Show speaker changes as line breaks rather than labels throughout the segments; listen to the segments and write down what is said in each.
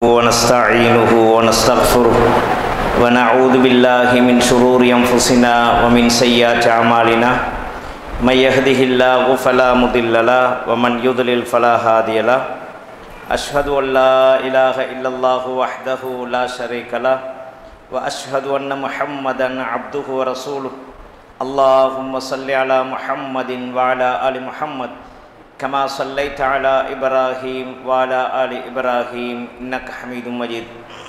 ونستعينه ونستغفره ونعوذ بالله من شرور أنفسنا ومن سيئات أعمالنا من يهده الله فلا مضل له ومن يضلل فلا هادي له أشهد أن لا إله إلا الله وحده لا شريك له وأشهد أن محمدا عبده ورسوله اللهم صل على محمد وعلى آل محمد كما صليت على إبراهيم وعلى آل إبراهيم إنك حميد مجيد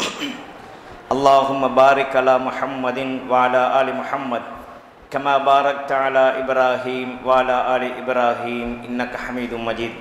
اللهم بارك على محمد وعلى آل محمد كما باركت على إبراهيم وعلى آل إبراهيم إنك حميد مجيد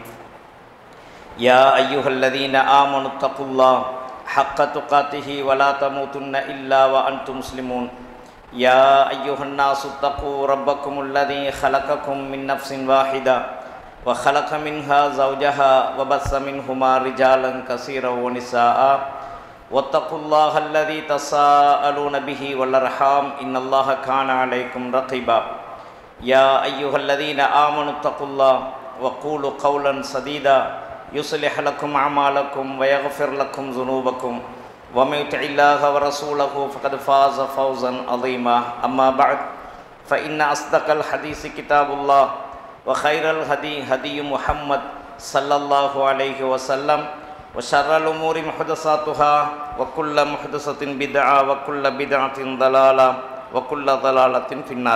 يا أيها الذين آمنوا اتقوا الله حق تقاته ولا تموتن إلا وأنتم مسلمون يا أيها الناس اتقوا ربكم الذي خلقكم من نفس واحدة وخلق منها زوجها وبث منهما رجالا كثيرا ونساء واتقوا الله الذي تساءلون به والأرحام إن الله كان عليكم رقيبا يا أيها الذين آمنوا اتقوا الله وقولوا قولا سديدا يصلح لكم أعمالكم ويغفر لكم ذنوبكم ومن يطع الله ورسوله فقد فاز فوزا عظيما أما بعد فإن أصدق الحديث كتاب الله وخير الهدي هدي محمد صلى الله عليه وسلم وشر الأمور محدثاتها وكل محدثة بدعة وكل بدعة ضلالة وكل ضلالة في النار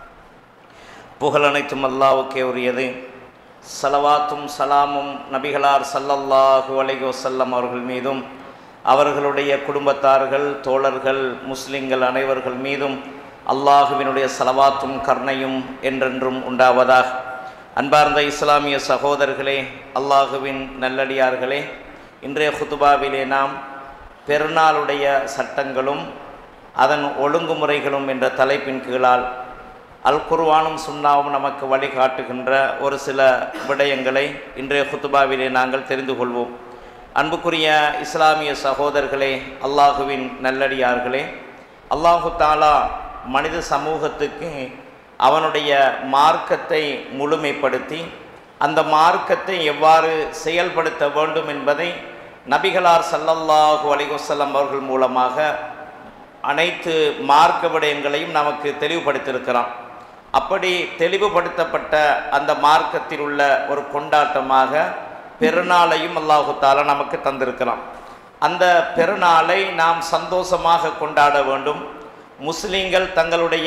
புகழ் அனைத்தும் அல்லாவுக்கே உரியது சலவாத்தும் சலாமும் நபிகளார் சல்லல்லாஹு அலைஹி வஸல்லம் அவர்கள் மீதும் அவர்களுடைய குடும்பத்தார்கள் தோழர்கள் முஸ்லிம்கள் அனைவர்கள் மீதும் அல்லாஹுவினுடைய சலவாத்தும் கருணையும் என்றென்றும் உண்டாவதாக அன்பார்ந்த இஸ்லாமிய சகோதரர்களே அல்லாஹுவின் நல்லடியார்களே இன்றைய குத்துபாவிலே நாம் பெருநாளுடைய சட்டங்களும் அதன் ஒழுங்குமுறைகளும் என்ற தலைப்பின் கீழால் அல் குர்வானும் சுண்ணாவும் நமக்கு வழிகாட்டுகின்ற ஒரு சில விடயங்களை இன்றைய குத்துபாவிலே நாங்கள் தெரிந்து கொள்வோம் அன்புக்குரிய இஸ்லாமிய சகோதரர்களே அல்லாஹுவின் நல்லடியார்களே அல்லாஹு தாலா மனித சமூகத்துக்கு அவனுடைய மார்க்கத்தை முழுமைப்படுத்தி அந்த மார்க்கத்தை எவ்வாறு செயல்படுத்த வேண்டும் என்பதை நபிகளார் சல்லல்லாஹு அலிவசல்லம் அவர்கள் மூலமாக அனைத்து மார்க்க விடயங்களையும் நமக்கு தெளிவுபடுத்தியிருக்கிறான் அப்படி தெளிவுபடுத்தப்பட்ட அந்த மார்க்கத்தில் உள்ள ஒரு கொண்டாட்டமாக பெருநாளையும் அல்லாஹு தாலா நமக்கு தந்திருக்கிறான் அந்த பெருநாளை நாம் சந்தோஷமாக கொண்டாட வேண்டும் முஸ்லீம்கள் தங்களுடைய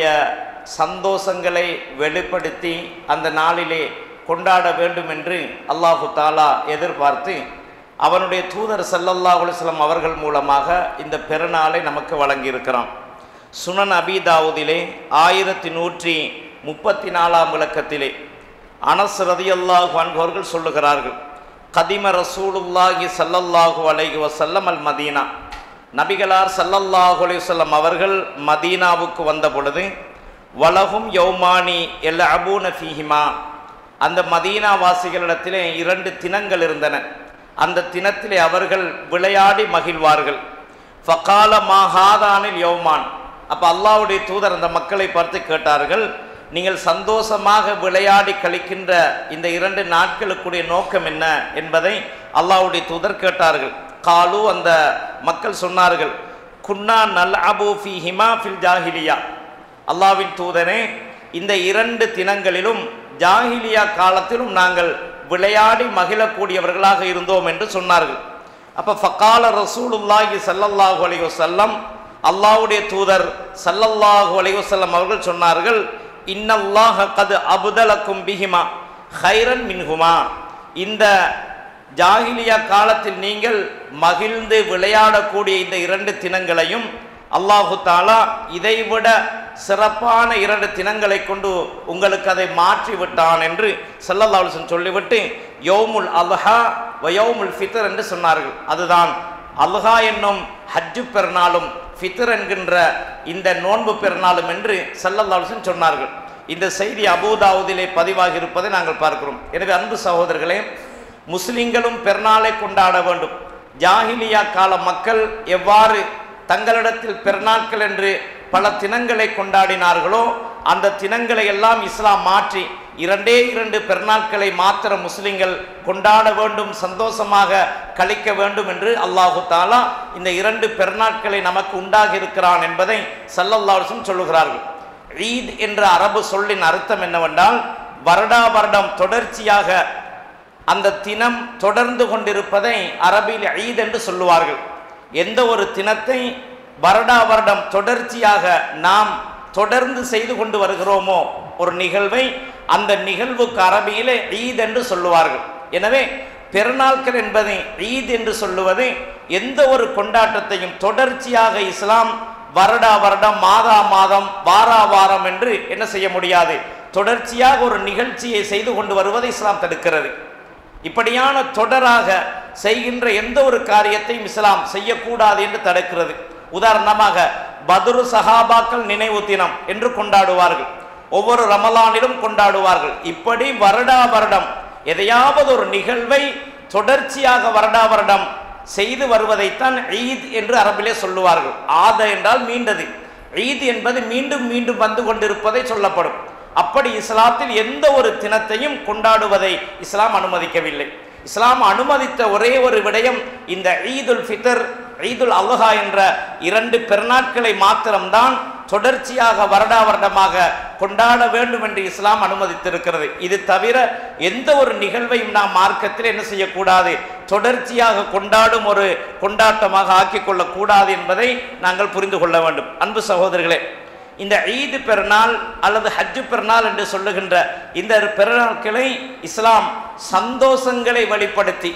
சந்தோஷங்களை வெளிப்படுத்தி அந்த நாளிலே கொண்டாட வேண்டும் என்று அல்லாஹு தாலா எதிர்பார்த்து அவனுடைய தூதர் சல்லல்லாஹ் அலுவலம் அவர்கள் மூலமாக இந்த பெருநாளை நமக்கு வழங்கியிருக்கிறான் சுனன் அபிதாவுதிலே ஆயிரத்தி நூற்றி முப்பத்தி நாலாம் விளக்கத்திலே அனஸ் ரதியல்லாஹு அன்பவர்கள் சொல்லுகிறார்கள் கதிம ரசூலுல்லாஹி சல்லல்லாஹு அலைஹி வசல்லம் அல் மதீனா நபிகளார் சல்லல்லாஹு அலைவல்லம் அவர்கள் மதீனாவுக்கு வந்த பொழுது வலகும் யௌமானி எல்ல அபூன ஃபீஹிமா அந்த மதீனா வாசிகளிடத்திலே இரண்டு தினங்கள் இருந்தன அந்த தினத்திலே அவர்கள் விளையாடி மகிழ்வார்கள் ஃபகால மாஹாதானில் யௌமான் அப்போ அல்லாவுடைய தூதர் அந்த மக்களை பார்த்து கேட்டார்கள் நீங்கள் சந்தோஷமாக விளையாடி கழிக்கின்ற இந்த இரண்டு நாட்களுக்குடைய நோக்கம் என்ன என்பதை அல்லாவுடைய தூதர் கேட்டார்கள் காலு அந்த மக்கள் சொன்னார்கள் குன்னா நல் அபு ஃபி ஹிமா ஃபில் ஜாஹிலியா அல்லாவின் தூதனே இந்த இரண்டு தினங்களிலும் ஜாஹிலியா காலத்திலும் நாங்கள் விளையாடி மகிழக்கூடியவர்களாக இருந்தோம் என்று சொன்னார்கள் அப்போ ஃபக்கால ரசூலுல்லாஹி சல்லல்லாஹு அலைஹி வஸல்லம் அல்லாஹ்வுடைய தூதர் சல்லல்லாஹு அலைஹி வஸல்லம் அவர்கள் சொன்னார்கள் இன்னல்லாஹ கது அபுதலக்கும் பிஹிமா ஹைரன் மின்ஹுமா இந்த ஜாகிலியா காலத்தில் நீங்கள் மகிழ்ந்து விளையாடக்கூடிய இந்த இரண்டு தினங்களையும் அல்லாஹு தாலா இதைவிட சிறப்பான இரண்டு தினங்களை கொண்டு உங்களுக்கு அதை மாற்றி விட்டான் என்று செல்லல்லாவுசன் சொல்லிவிட்டு யோமுல் அல்ஹா வயோமுல் ஃபித்தர் என்று சொன்னார்கள் அதுதான் அல்ஹா என்னும் ஹஜ்ஜு பெருநாளும் ஃபித்தர் என்கின்ற இந்த நோன்பு பெருநாளும் என்று செல்லல்லாவுசன் சொன்னார்கள் இந்த செய்தி அபூதாவுதிலே பதிவாகி இருப்பதை நாங்கள் பார்க்கிறோம் எனவே அன்பு சகோதரர்களே முஸ்லிம்களும் பெருநாளை கொண்டாட வேண்டும் ஜாகிலியா கால மக்கள் எவ்வாறு தங்களிடத்தில் பெருநாட்கள் என்று பல தினங்களை கொண்டாடினார்களோ அந்த தினங்களை எல்லாம் இஸ்லாம் மாற்றி இரண்டே இரண்டு பெருநாட்களை மாத்திர முஸ்லிம்கள் கொண்டாட வேண்டும் சந்தோஷமாக கழிக்க வேண்டும் என்று அல்லாஹு தாலா இந்த இரண்டு பெருநாட்களை நமக்கு உண்டாகி இருக்கிறான் என்பதை சல்லல்லாஹும் சொல்லுகிறார்கள் ஈத் என்ற அரபு சொல்லின் அர்த்தம் என்னவென்றால் வருடா வருடம் தொடர்ச்சியாக அந்த தினம் தொடர்ந்து கொண்டிருப்பதை அரபில் ஈத் என்று சொல்லுவார்கள் எந்த ஒரு தினத்தை வருடா வருடம் தொடர்ச்சியாக நாம் தொடர்ந்து செய்து கொண்டு வருகிறோமோ ஒரு நிகழ்வை அந்த நிகழ்வுக்கு அரபியிலே ஈத் என்று சொல்லுவார்கள் எனவே பெருநாட்கள் என்பதை ஈத் என்று சொல்லுவது எந்த ஒரு கொண்டாட்டத்தையும் தொடர்ச்சியாக இஸ்லாம் வருடா வருடம் மாதா மாதம் வாரா வாரம் என்று என்ன செய்ய முடியாது தொடர்ச்சியாக ஒரு நிகழ்ச்சியை செய்து கொண்டு வருவதை இஸ்லாம் தடுக்கிறது இப்படியான தொடராக செய்கின்ற எந்த ஒரு காரியத்தையும் இஸ்லாம் செய்யக்கூடாது என்று தடுக்கிறது உதாரணமாக பதுரு சஹாபாக்கள் நினைவு தினம் என்று கொண்டாடுவார்கள் ஒவ்வொரு ரமலானிலும் கொண்டாடுவார்கள் இப்படி வருடா வருடம் எதையாவது ஒரு நிகழ்வை தொடர்ச்சியாக வருடா வருடம் செய்து வருவதைத்தான் ஈத் என்று அரபிலே சொல்லுவார்கள் ஆத என்றால் மீண்டது ஈத் என்பது மீண்டும் மீண்டும் வந்து கொண்டிருப்பதை சொல்லப்படும் அப்படி இஸ்லாத்தில் எந்த ஒரு தினத்தையும் கொண்டாடுவதை இஸ்லாம் அனுமதிக்கவில்லை இஸ்லாம் அனுமதித்த ஒரே ஒரு விடயம் இந்த ஈதுல் ஃபித்தர் ஈதுல் அல்ஹா என்ற இரண்டு பெருநாட்களை மாத்திரம்தான் தொடர்ச்சியாக வருடா வருடமாக கொண்டாட வேண்டும் என்று இஸ்லாம் அனுமதித்திருக்கிறது இது தவிர எந்த ஒரு நிகழ்வையும் நாம் மார்க்கத்தில் என்ன செய்யக்கூடாது தொடர்ச்சியாக கொண்டாடும் ஒரு கொண்டாட்டமாக ஆக்கிக் கொள்ளக்கூடாது என்பதை நாங்கள் புரிந்து கொள்ள வேண்டும் அன்பு சகோதரர்களே இந்த ஈது பெருநாள் அல்லது ஹஜ்ஜு பெருநாள் என்று சொல்லுகின்ற இந்த பெருநாட்களை இஸ்லாம் சந்தோஷங்களை வெளிப்படுத்தி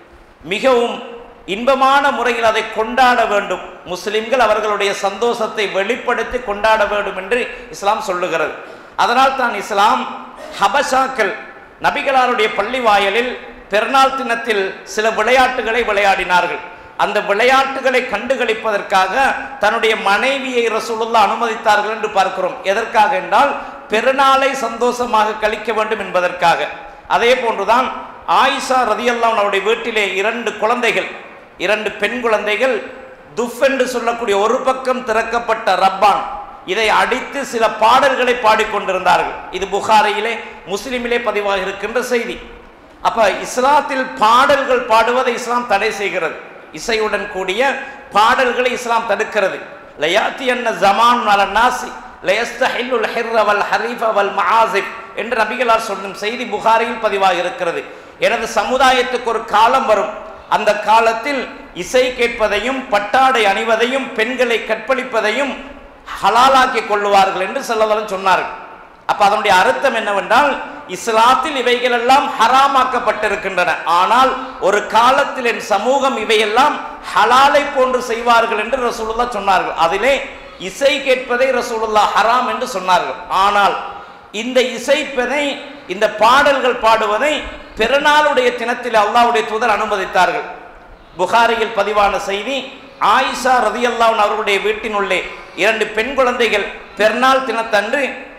மிகவும் இன்பமான முறையில் அதை கொண்டாட வேண்டும் முஸ்லிம்கள் அவர்களுடைய சந்தோஷத்தை வெளிப்படுத்தி கொண்டாட வேண்டும் என்று இஸ்லாம் சொல்லுகிறது அதனால் தான் இஸ்லாம் ஹபஷாக்கள் நபிகளாருடைய பள்ளி வாயலில் பெருநாள் தினத்தில் சில விளையாட்டுகளை விளையாடினார்கள் அந்த விளையாட்டுகளை கண்டுகளிப்பதற்காக தன்னுடைய மனைவியை ரசூலுல்லா அனுமதித்தார்கள் என்று பார்க்கிறோம் எதற்காக என்றால் பெருநாளை சந்தோஷமாக கழிக்க வேண்டும் என்பதற்காக அதே போன்றுதான் ஆயிஷா ரதியல்லாம் அவருடைய வீட்டிலே இரண்டு குழந்தைகள் இரண்டு பெண் குழந்தைகள் துஃப் என்று சொல்லக்கூடிய ஒரு பக்கம் திறக்கப்பட்ட ரப்பான் இதை அடித்து சில பாடல்களை பாடிக்கொண்டிருந்தார்கள் இது புகாரியிலே முஸ்லிமிலே பதிவாக இருக்கின்ற செய்தி அப்ப இஸ்லாத்தில் பாடல்கள் பாடுவதை இஸ்லாம் தடை செய்கிறது இசையுடன் கூடிய பாடல்களை இஸ்லாம் தடுக்கிறது லயாத்தி என்ன ஜமான் அல நாசி லயஸ்தஹில்லுல் ஹிர்ர வல் ஹரீஃப வல் மஆசிப் என்று நபிகளார் சொல்லும் செய்தி புகாரியில் பதிவாக இருக்கிறது எனது சமுதாயத்துக்கு ஒரு காலம் வரும் அந்த காலத்தில் இசை கேட்பதையும் பட்டாடை அணிவதையும் பெண்களை கற்பழிப்பதையும் ஹலாலாக்கி கொள்ளுவார்கள் என்று செல்லவரும் சொன்னார்கள் அப்ப அதனுடைய அர்த்தம் என்னவென்றால் இஸ்லாத்தில் இவைகள் எல்லாம் ஹராமாக்கப்பட்டிருக்கின்றன ஆனால் ஒரு காலத்தில் என் சமூகம் இவையெல்லாம் ஹலாலை போன்று செய்வார்கள் என்று ரசூலுல்லா சொன்னார்கள் அதிலே இசை கேட்பதை ரசூலுல்லா ஹராம் என்று சொன்னார்கள் ஆனால் இந்த இசைப்பதை இந்த பாடல்கள் பாடுவதை பெருநாளுடைய தினத்தில் அல்லாவுடைய தூதர் அனுமதித்தார்கள் புகாரியில் பதிவான செய்தி ஆயிஷா ரதியல்லான் அவர்களுடைய வீட்டினுள்ளே இரண்டு பெண் குழந்தைகள் பெருநாள் தினத்தன்று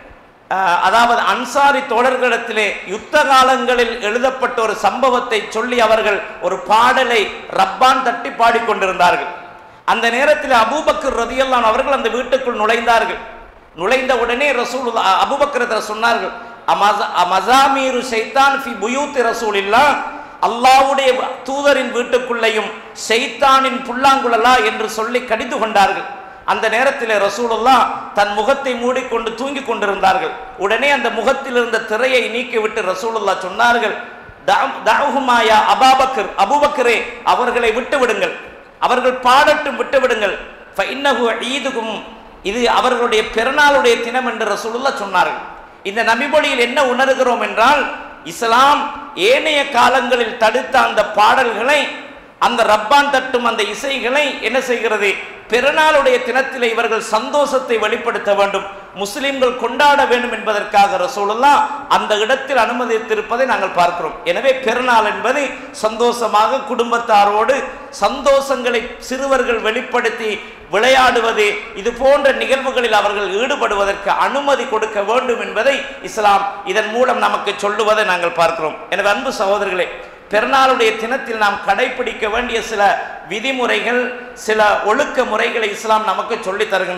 அஹ், அதாவது அன்சாரி தோழர்களிடத்திலே யுத்த காலங்களில் எழுதப்பட்ட ஒரு சம்பவத்தை சொல்லி அவர்கள் ஒரு பாடலை ரப்பான் தட்டி பாடிக்கொண்டிருந்தார்கள் அந்த நேரத்தில் அபூபக்கர் ரதியல்லான் அவர்கள் அந்த வீட்டுக்குள் நுழைந்தார்கள் நுழைந்த உடனே ரசூல் அபுபக்கரத்தில் சொன்னார்கள் அமச- அமசாமீரு ஷைத்தான் ஃபி புயூத்தி ரசூலில்லா அல்லாவுடைய தூதரின் வீட்டுக்குள்ளேயும் ஷைத்தானின் புல்லாங்குழலா என்று சொல்லி கடிந்து கொண்டார்கள் அந்த நேரத்தில் ரசூலுல்லா தன் முகத்தை மூடிக்கொண்டு தூங்கிக் கொண்டிருந்தார்கள் உடனே அந்த முகத்தில் இருந்த திரையை நீக்கிவிட்டு ரசூலுல்லா சொன்னார்கள் "தஅ- தஅஹுமாயா அபாபக்கர் அபூபக்கரே அவர்களை விட்டு விடுங்கள் அவர்கள் பாடட்டும் விட்டு விடுங்கள் ஃபைன்னஹு ஈதுகும் இது அவர்களுடைய பிறநாளுடைய தினம் என்று ரசூலுல்லா சொன்னார்கள் இந்த நபிமொழியில் என்ன உணர்கிறோம் என்றால் இஸ்லாம் ஏனைய காலங்களில் தடுத்த அந்த பாடல்களை அந்த ரப்பான் தட்டும் அந்த இசைகளை என்ன செய்கிறது பிறநாளுடைய தினத்தில் இவர்கள் சந்தோஷத்தை வெளிப்படுத்த வேண்டும் முஸ்லிம்கள் கொண்டாட வேண்டும் என்பதற்காக ரசூலுல்லா அந்த இடத்தில் அனுமதித்திருப்பதை நாங்கள் பார்க்கிறோம் எனவே பெருநாள் என்பது சந்தோஷமாக குடும்பத்தாரோடு சந்தோஷங்களை சிறுவர்கள் வெளிப்படுத்தி விளையாடுவது இது போன்ற நிகழ்வுகளில் அவர்கள் ஈடுபடுவதற்கு அனுமதி கொடுக்க வேண்டும் என்பதை இஸ்லாம் இதன் மூலம் நமக்கு சொல்லுவதை நாங்கள் பார்க்கிறோம் எனவே அன்பு சகோதரர்களே பெருநாளுடைய தினத்தில் நாம் கடைபிடிக்க வேண்டிய சில விதிமுறைகள் சில ஒழுக்க முறைகளை இஸ்லாம் நமக்கு சொல்லித் தருகின்றது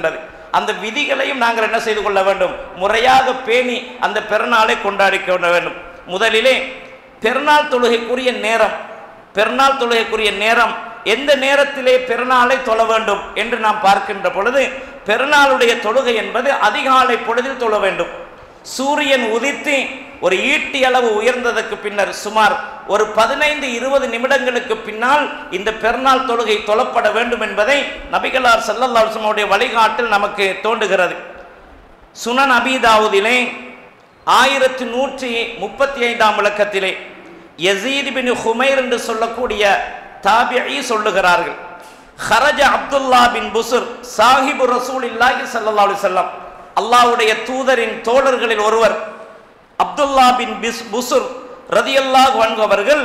அந்த விதிகளையும் நாங்கள் என்ன செய்து கொள்ள வேண்டும் முறையாக பேணி அந்த பெருநாளை கொண்டாடி கொள்ள வேண்டும் முதலிலே பெருநாள் தொழுகைக்குரிய நேரம் பெருநாள் தொழுகைக்குரிய நேரம் எந்த நேரத்திலே பெருநாளை தொழ வேண்டும் என்று நாம் பார்க்கின்ற பொழுது பெருநாளுடைய தொழுகை என்பது அதிகாலை பொழுதில் தொழ வேண்டும் சூரியன் உதித்து ஒரு ஈட்டி அளவு உயர்ந்ததற்கு பின்னர் சுமார் ஒரு பதினைந்து இருபது நிமிடங்களுக்கு பின்னால் இந்த பெருநாள் தொழுகை தொழப்பட வேண்டும் என்பதை நபிகளார் சல்லல்லாஹுடைய வழிகாட்டில் நமக்கு தோன்றுகிறது சுனன் அபிதாவுதிலே ஆயிரத்தி நூற்றி முப்பத்தி ஐந்தாம் விளக்கத்திலே யசீத் பின் ஹுமைர் என்று சொல்லக்கூடிய தாபியி சொல்லுகிறார்கள் ஹரஜ அப்துல்லா பின் புசுர் சாஹிபு ரசூல் இல்லாஹி சல்லா அலிசல்லாம் அல்லாவுடைய தூதரின் தோழர்களில் ஒருவர் அப்துல்லா பின் பிஸ் புசுர் ரதியல்லாஹ் அவர்கள்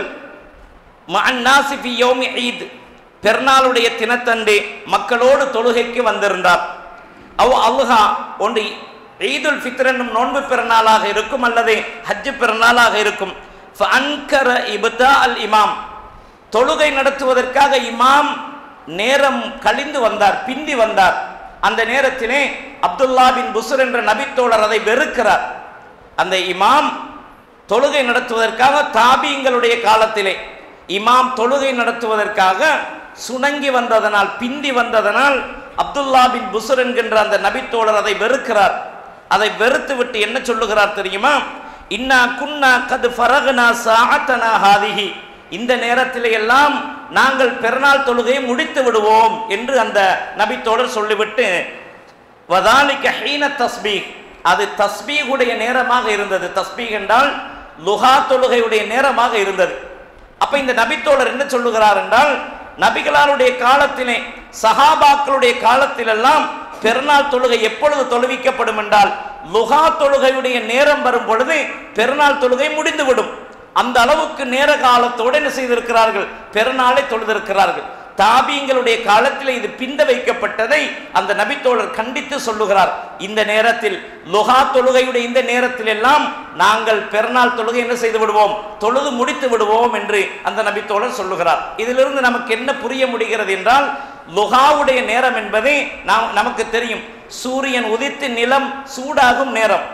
மன்னாசிஃபி யோமி ஈத் பெருநாளுடைய தினத்தன்று மக்களோடு தொழுகைக்கு வந்திருந்தார் அவ் அல்ஹா ஒன்று ஈதுல் ஃபித்ர் என்னும் நோன்பு பெருநாளாக இருக்கும் அல்லது ஹஜ்ஜு பெருநாளாக இருக்கும் ஃபன்கர இபதா அல் இமாம் தொழுகை நடத்துவதற்காக இமாம் நேரம் கழிந்து வந்தார் பிந்தி வந்தார் அந்த நேரத்திலே அப்துல்லா பின் புசுர் என்ற நபித்தோழர் அதை வெறுக்கிறார் அந்த இமாம் தொழுகை நடத்துவதற்காக தாபியங்களுடைய காலத்திலே இமாம் தொழுகை நடத்துவதற்காக சுணங்கி வந்ததனால் பிந்தி வந்ததனால் அப்துல்லா பின் புசுர் என்கின்ற அந்த நபித்தோழர் அதை வெறுக்கிறார் அதை வெறுத்து விட்டு என்ன சொல்லுகிறார் தெரியுமா இன்னா குன்னா கது ஃபரகனா சாத்தனா ஹாதிஹி இந்த நேரத்திலே எல்லாம் நாங்கள் பெருநாள் தொழுகையை முடித்து விடுவோம் என்று அந்த நபித்தோழர் சொல்லிவிட்டு வதாலிக்க ஹீன தஸ்பீக் அது தஸ்பீகுடைய நேரமாக இருந்தது தஸ்பீக் என்றால் லுஹா தொழுகையுடைய நேரமாக இருந்தது அப்ப இந்த நபித்தோழர் என்ன சொல்லுகிறார் என்றால் நபிகளாருடைய காலத்திலே சஹாபாக்களுடைய காலத்திலெல்லாம் பெருநாள் தொழுகை எப்பொழுது தொழுவிக்கப்படும் என்றால் லுஹா தொழுகையுடைய நேரம் வரும் பொழுது பெருநாள் தொழுகை முடிந்துவிடும் அந்த அளவுக்கு நேர காலத்தோடு என்ன செய்திருக்கிறார்கள் பெருநாளை தொழுதிருக்கிறார்கள் தாபியங்களுடைய காலத்தில் இது பிந்த வைக்கப்பட்டதை அந்த நபித்தோழர் கண்டித்து சொல்லுகிறார் இந்த நேரத்தில் லொஹா தொழுகையுடைய இந்த நேரத்தில் எல்லாம் நாங்கள் பெருநாள் தொழுகை என்ன செய்து விடுவோம் தொழுது முடித்து விடுவோம் என்று அந்த நபித்தோழர் சொல்லுகிறார் இதிலிருந்து நமக்கு என்ன புரிய முடிகிறது என்றால் லுஹாவுடைய நேரம் என்பது நாம் நமக்கு தெரியும் சூரியன் உதித்து நிலம் சூடாகும் நேரம்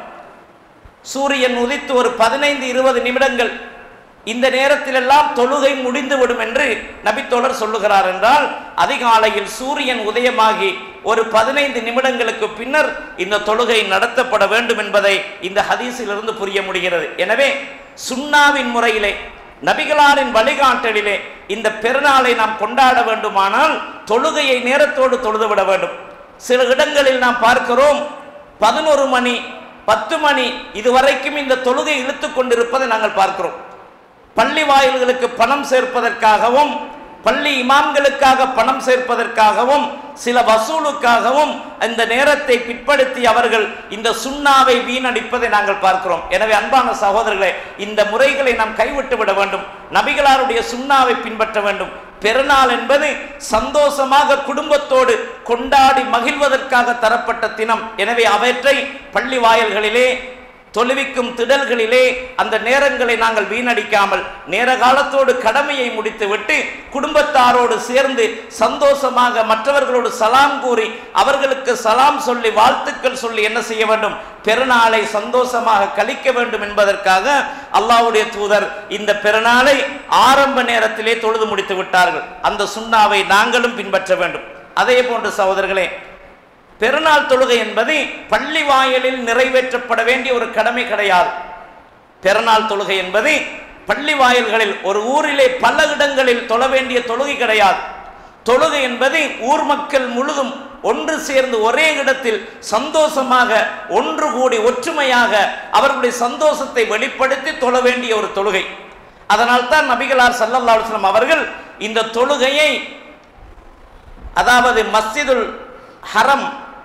சூரியன் உதித்து ஒரு பதினைந்து இருபது நிமிடங்கள் இந்த நேரத்திலெல்லாம் தொழுகை முடிந்துவிடும் என்று நபித்தோழர் சொல்லுகிறார் என்றால் அதிகாலையில் சூரியன் உதயமாகி ஒரு பதினைந்து நிமிடங்களுக்கு பின்னர் இந்த தொழுகை நடத்தப்பட வேண்டும் என்பதை இந்த ஹதீஸிலிருந்து புரிய முடிகிறது எனவே சுண்ணாவின் முறையிலே நபிகளாரின் வழிகாட்டலிலே இந்த பெருநாளை நாம் கொண்டாட வேண்டுமானால் தொழுகையை நேரத்தோடு தொழுதுவிட வேண்டும் சில இடங்களில் நாம் பார்க்கிறோம் பதினோரு மணி பத்து மணி இதுவரைக்கும் இந்த தொழுகை இழுத்து கொண்டிருப்பதை நாங்கள் பார்க்கிறோம் பள்ளி வாயில்களுக்கு பணம் சேர்ப்பதற்காகவும் பள்ளி இமாம்களுக்காக பணம் சேர்ப்பதற்காகவும் சில வசூலுக்காகவும் இந்த நேரத்தை பிற்படுத்தி அவர்கள் இந்த சுண்ணாவை வீணடிப்பதை நாங்கள் பார்க்கிறோம் எனவே அன்பான சகோதரர்களே இந்த முறைகளை நாம் கைவிட்டு விட வேண்டும் நபிகளாருடைய சுண்ணாவை பின்பற்ற வேண்டும் பெருநாள் என்பது சந்தோஷமாக குடும்பத்தோடு கொண்டாடி மகிழ்வதற்காக தரப்பட்ட தினம் எனவே அவற்றை பள்ளி வாயல்களிலே தொழுவிக்கும் திடல்களிலே அந்த நேரங்களை நாங்கள் வீணடிக்காமல் நேர காலத்தோடு கடமையை முடித்துவிட்டு குடும்பத்தாரோடு சேர்ந்து சந்தோஷமாக மற்றவர்களோடு சலாம் கூறி அவர்களுக்கு சலாம் சொல்லி வாழ்த்துக்கள் சொல்லி என்ன செய்ய வேண்டும் பெருநாளை சந்தோஷமாக கழிக்க வேண்டும் என்பதற்காக அல்லாஹ்வுடைய தூதர் இந்த பெருநாளை ஆரம்ப நேரத்திலே தொழுது முடித்து விட்டார்கள் அந்த சுண்ணாவை நாங்களும் பின்பற்ற வேண்டும் அதே போன்று சகோதரர்களே பெருநாள் தொழுகை என்பது பள்ளி வாயலில் நிறைவேற்றப்பட வேண்டிய ஒரு கடமை கிடையாது பெருநாள் தொழுகை என்பது பள்ளி வாயில்களில் ஒரு ஊரிலே பல இடங்களில் தொழ வேண்டிய தொழுகை கிடையாது தொழுகை என்பது ஊர் மக்கள் முழுதும் ஒன்று சேர்ந்து ஒரே இடத்தில் சந்தோஷமாக ஒன்று கூடி ஒற்றுமையாக அவர்களுடைய சந்தோஷத்தை வெளிப்படுத்தி தொழ வேண்டிய ஒரு தொழுகை அதனால் தான் நபிகளார் சல்லல்லா அலுவலம் அவர்கள் இந்த தொழுகையை அதாவது மஸ்ஜிதுல் ஹரம்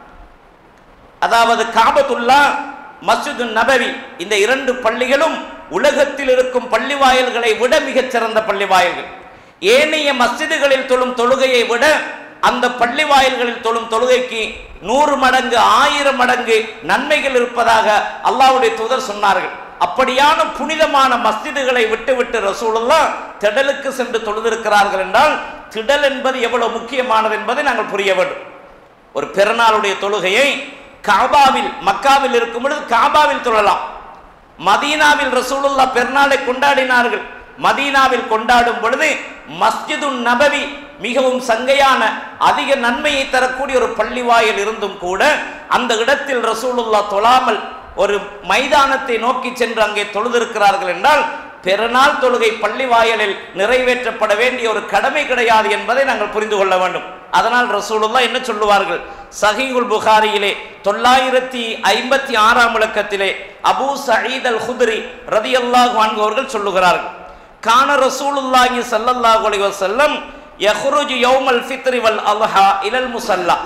அதாவது காபத்துல்லா மஸ்ஜிது நபவி இந்த இரண்டு பள்ளிகளும் உலகத்தில் இருக்கும் பள்ளி வாயில்களை விட மிகச் சிறந்த பள்ளி வாயில்கள் ஏனைய மஸ்ஜிதுகளில் தொழும் தொழுகையை விட அந்த பள்ளி வாயில்களில் தொழும் தொழுகைக்கு நூறு மடங்கு ஆயிரம் மடங்கு நன்மைகள் இருப்பதாக அல்லாஹ்வுடைய தூதர் சொன்னார்கள் அப்படியான புனிதமான மஸ்ஜிதுகளை விட்டுவிட்டு ரசூலுல்லா திடலுக்கு சென்று தொழுதிருக்கிறார்கள் என்றால் திடல் என்பது எவ்வளவு முக்கியமானது என்பதை நாங்கள் புரிய வேண்டும் ஒரு பெருநாளுடைய தொழுகையை காபாவில் மக்காவில் இருக்கும் பொழுது காபாவில் தொழலாம் மதீனாவில் ரசூலுல்லா பெருநாளை கொண்டாடினார்கள் மதீனாவில் கொண்டாடும் பொழுது மஸ்ஜிது நபவி மிகவும் சங்கையான அதிக நன்மையை தரக்கூடிய ஒரு பள்ளிவாயில் இருந்தும் கூட அந்த இடத்தில் ரசூலுல்லா தொழாமல் ஒரு மைதானத்தை நோக்கி சென்று அங்கே தொழுதிருக்கிறார்கள் என்றால் பெருநாள் தொழுகை பள்ளி வாயலில் நிறைவேற்றப்பட வேண்டிய ஒரு கடமை கிடையாது என்பதை நாங்கள் புரிந்து கொள்ள வேண்டும் அதனால் ரசூலுல்லா என்ன சொல்லுவார்கள் சஹீகுல் புகாரியிலே தொள்ளாயிரத்தி ஐம்பத்தி ஆறாம் இலக்கத்திலே அபூ சயீத் அல் ஹுத்ரி ரதியல்லாஹு அன்ஹு அவர்கள் சொல்லுகிறார்கள் கான ரசூலுல்லாஹி ஸல்லல்லாஹு அலைஹி வஸல்லம் யஹ்ருஜு யௌமல் ஃபித்ரி வல் அல்ஹா இலல் முஸல்லா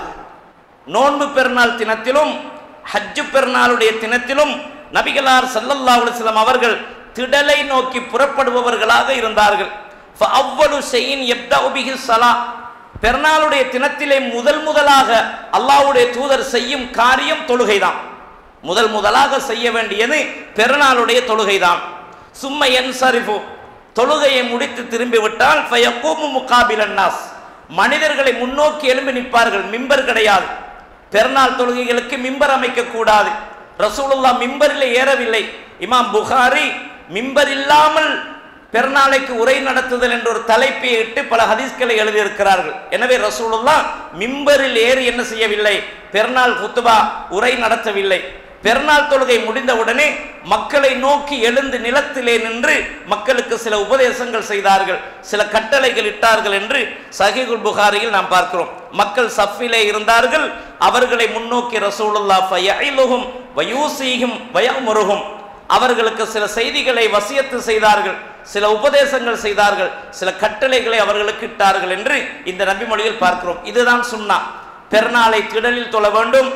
நோன்பு பெருநாள் தினத்திலும் ஹஜ்ஜு பெருநாளுடைய தினத்திலும் நபிகளார் ஸல்லல்லாஹு அலைஹி வஸல்லம் அவர்கள் திடலை நோக்கி புறப்படுபவர்களாக இருந்தார்கள் அவ்வளு செய்யின் எப்தா பிஹி ஸலா பெருநாளுடைய தினத்திலே முதல் முதலாக அல்லாஹ்வுடைய தூதர் செய்யும் காரியம் தொழுகைதான் முதல் முதலாக செய்ய வேண்டியது பெருநாளுடைய தொழுகைதான் சும்ம என் சரிஃபு தொழுகையை முடித்து திரும்பி விட்டால் ஃபயக்கூமு முகாபிலன் நாஸ் மனிதர்களை முன்னோக்கி எழும்பி நிற்பார்கள் மிம்பர் கிடையாது பெருநாள் தொழுகைகளுக்கு மிம்பர் அமைக்க கூடாது ரசூலுல்லா மிம்பரில் ஏறவில்லை இமாம் புகாரி மிம்பர் இல்லாமல் பெருநாளைக்கு உரை நடத்துதல் என்ற ஒரு தலைப்பை இட்டு பல ஹதீஸ்களை எழுதியிருக்கிறார்கள் எனவே ரசூலுல்லா மிம்பரில் ஏறி என்ன செய்யவில்லை பெருநாள் குத்துபா உரை நடத்தவில்லை பெருநாள் தொழுகை முடிந்தவுடனே மக்களை நோக்கி எழுந்து நிலத்திலே நின்று மக்களுக்கு சில உபதேசங்கள் செய்தார்கள் சில கட்டளைகள் இட்டார்கள் என்று சஹீகுல் புகாரியில் நாம் பார்க்கிறோம் மக்கள் சஃபிலே இருந்தார்கள் அவர்களை முன்னோக்கி ரசூலுல்லா ஃபயஇலுஹும் வயூசீஹும் வயமுருகும் அவர்களுக்கு சில செய்திகளை வசியத்து செய்தார்கள் சில உபதேசங்கள் செய்தார்கள் சில கட்டளைகளை அவர்களுக்கு இட்டார்கள் என்று இந்த நபிமொழியில் பார்க்கிறோம் இதுதான் சுன்னா பெருநாளை திடலில் தொழ வேண்டும்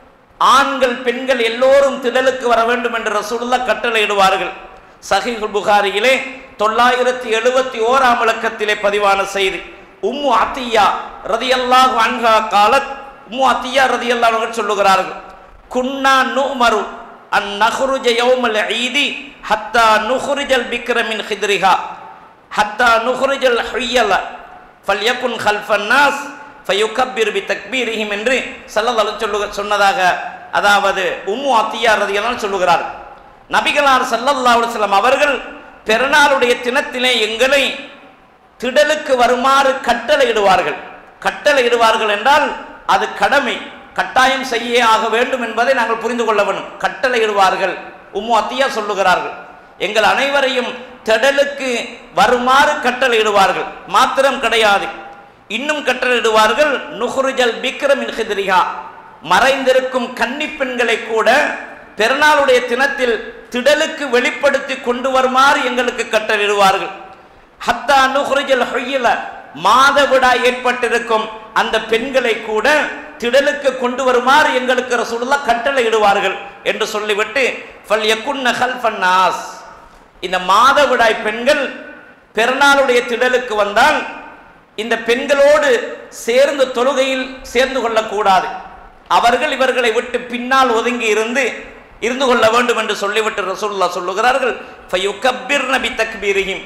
ஆண்கள் பெண்கள் எல்லோரும் திடலுக்கு வர வேண்டும் என்று ரசூலுல்லா கட்டளையிடுவார்கள் சஹீஹுல் புகாரியிலே தொள்ளாயிரத்தி எழுபத்தி ஓராம் இலக்கத்திலே பதிவான செய்தி உம்மு அத்தியா ரதியல்லாஹு அன்ஹா காலத் உம்மு அத்தியா ரதியல்லாஹு அவர்கள் சொல்லுகிறார்கள் குன்னா நுமரு அன் நஹ்ருஜ யௌமல் ஈதி ஹத்தா நுஹ்ரிஜல் பிக்ர மின் ஹித்ரிஹா ஹத்தா நுஹ்ரிஜல் ஹுய்யல ஃபல்யகுன் ஹல்ஃபன் நாஸ் ஃபயுகப்பிர் பி தக்பீரிஹிம் என்று சல்லல்லாஹு சொல்லுக சொன்னதாக அதாவது உம்மு அத்தியா ரதியல்லாஹு சொல்லுகிறார் நபிகளார் சல்லல்லாஹு அலைஹி வஸல்லம் அவர்கள் பெருநாளுடைய தினத்திலே எங்களை திடலுக்கு வருமாறு கட்டளையிடுவார்கள் கட்டளையிடுவார்கள் என்றால் அது கடமை கட்டாயம் செய்ய ஆக வேண்டும் என்பதை நாங்கள் புரிந்து கொள்ள வேண்டும் கட்டளையிடுவார்கள் உம்மு அத்தியா சொல்லுகிறார்கள் எங்கள் அனைவரையும் திடலுக்கு வருமாறு கட்டளையிடுவார்கள் மாத்திரம் கிடையாது இன்னும் கட்டளையிடுவார்கள் நுஹ்ருஜல் பிக்ரமின் ஹித்ரிஹா மறைந்திருக்கும் கன்னி பெண்களை கூட பெருநாளுடைய தினத்தில் திடலுக்கு வெளிப்படுத்தி கொண்டு வருமாறு எங்களுக்கு கட்டளையிடுவார்கள் ஹத்தா நுஹ்ரிஜல் ஹொய்யில மாதவிடா ஏற்பட்டிருக்கும் அந்த பெண்களை கூட திடலுக்கு கொண்டு வருமாறு எங்களுக்கு ரசூலுல்லா கட்டளையிடுவார்கள் என்று சொல்லிவிட்டு ஃபல் யகுன்ன ஹல்ஃபன் நாஸ் இந்த மாதவிடாய் பெண்கள் பெருநாளுடைய திடலுக்கு வந்தால் இந்த பெண்களோடு சேர்ந்து தொழுகையில் சேர்ந்து கொள்ளக்கூடாது அவர்கள் இவர்களை விட்டு பின்னால் ஒதுங்கி இருந்து இருந்து கொள்ள வேண்டும் என்று சொல்லிவிட்டு ரசூலுல்லா சொல்லுகிறார்கள் ஃபயுகப்பிர் நபி தக்பீரிஹிம்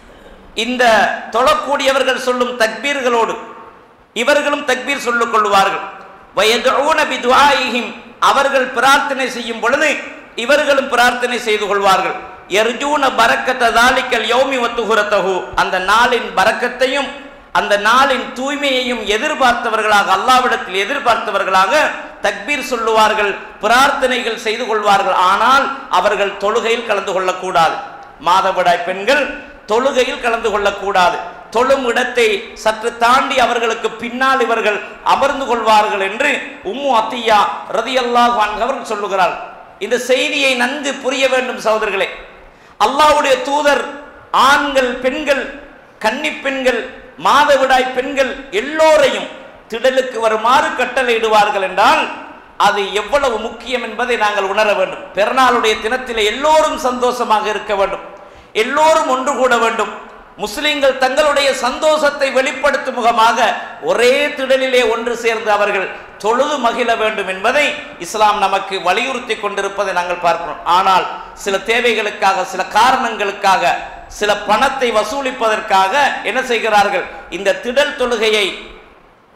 இந்த தொழக்கூடியவர்கள் சொல்லும் தக்பீர்களோடு இவர்களும் தக்பீர் சொல்லிக் கொள்வார்கள் வயதுஊன பிதுஆயிஹிம் அவர்கள் பிரார்த்தனை செய்யும் பொழுது இவர்களும் பிரார்த்தனை செய்து கொள்வார்கள் எர்ஜூன பரக்கத்த தாலிக்கல் யௌமி வத்துகுரத்தஹு அந்த நாளின் பரக்கத்தையும் அந்த நாளின் தூய்மையையும் எதிர்பார்த்தவர்களாக அல்லாவிடத்தில் எதிர்பார்த்தவர்களாக தக்பீர் சொல்லுவார்கள் பிரார்த்தனைகள் செய்து கொள்வார்கள் ஆனால் அவர்கள் தொழுகையில் கலந்து கொள்ளக்கூடாது மாதவிடாய் பெண்கள் தொழுகையில் கலந்து கொள்ளக்கூடாது தொழும் இடத்தை சற்று தாண்டி அவர்களுக்கு பின்னால் இவர்கள் அமர்ந்து கொள்வார்கள் என்று உம்மு அத்தியா ரதியல்லாஹு அன்ஹு அவர்கள் சொல்லுகிறார் இந்த செய்தியை நன்கு புரிய வேண்டும் சகோதரர்களே அல்லாஹ்வுடைய தூதர் ஆண்கள் பெண்கள் கன்னி பெண்கள் மாதவிடாய் பெண்கள் எல்லோரையும் திடலுக்கு வருமாறு கட்டளையிடுவார்கள் என்றால் அது எவ்வளவு முக்கியம் என்பதை நாங்கள் உணர வேண்டும் பெருநாளுடைய தினத்தில் எல்லோரும் சந்தோஷமாக இருக்க வேண்டும் எல்லோரும் ஒன்று கூட வேண்டும் முஸ்லிம்கள் தங்களுடைய சந்தோஷத்தை வெளிப்படுத்தும் முகமாக ஒரே திடலிலே ஒன்று சேர்ந்து அவர்கள் தொழுது மகிழ வேண்டும் என்பதை இஸ்லாம் நமக்கு வலியுறுத்தி கொண்டிருப்பதை நாங்கள் பார்க்கிறோம் ஆனால் சில தேவைகளுக்காக சில காரணங்களுக்காக சில பணத்தை வசூலிப்பதற்காக என்ன செய்கிறார்கள் இந்த திடல் தொழுகையை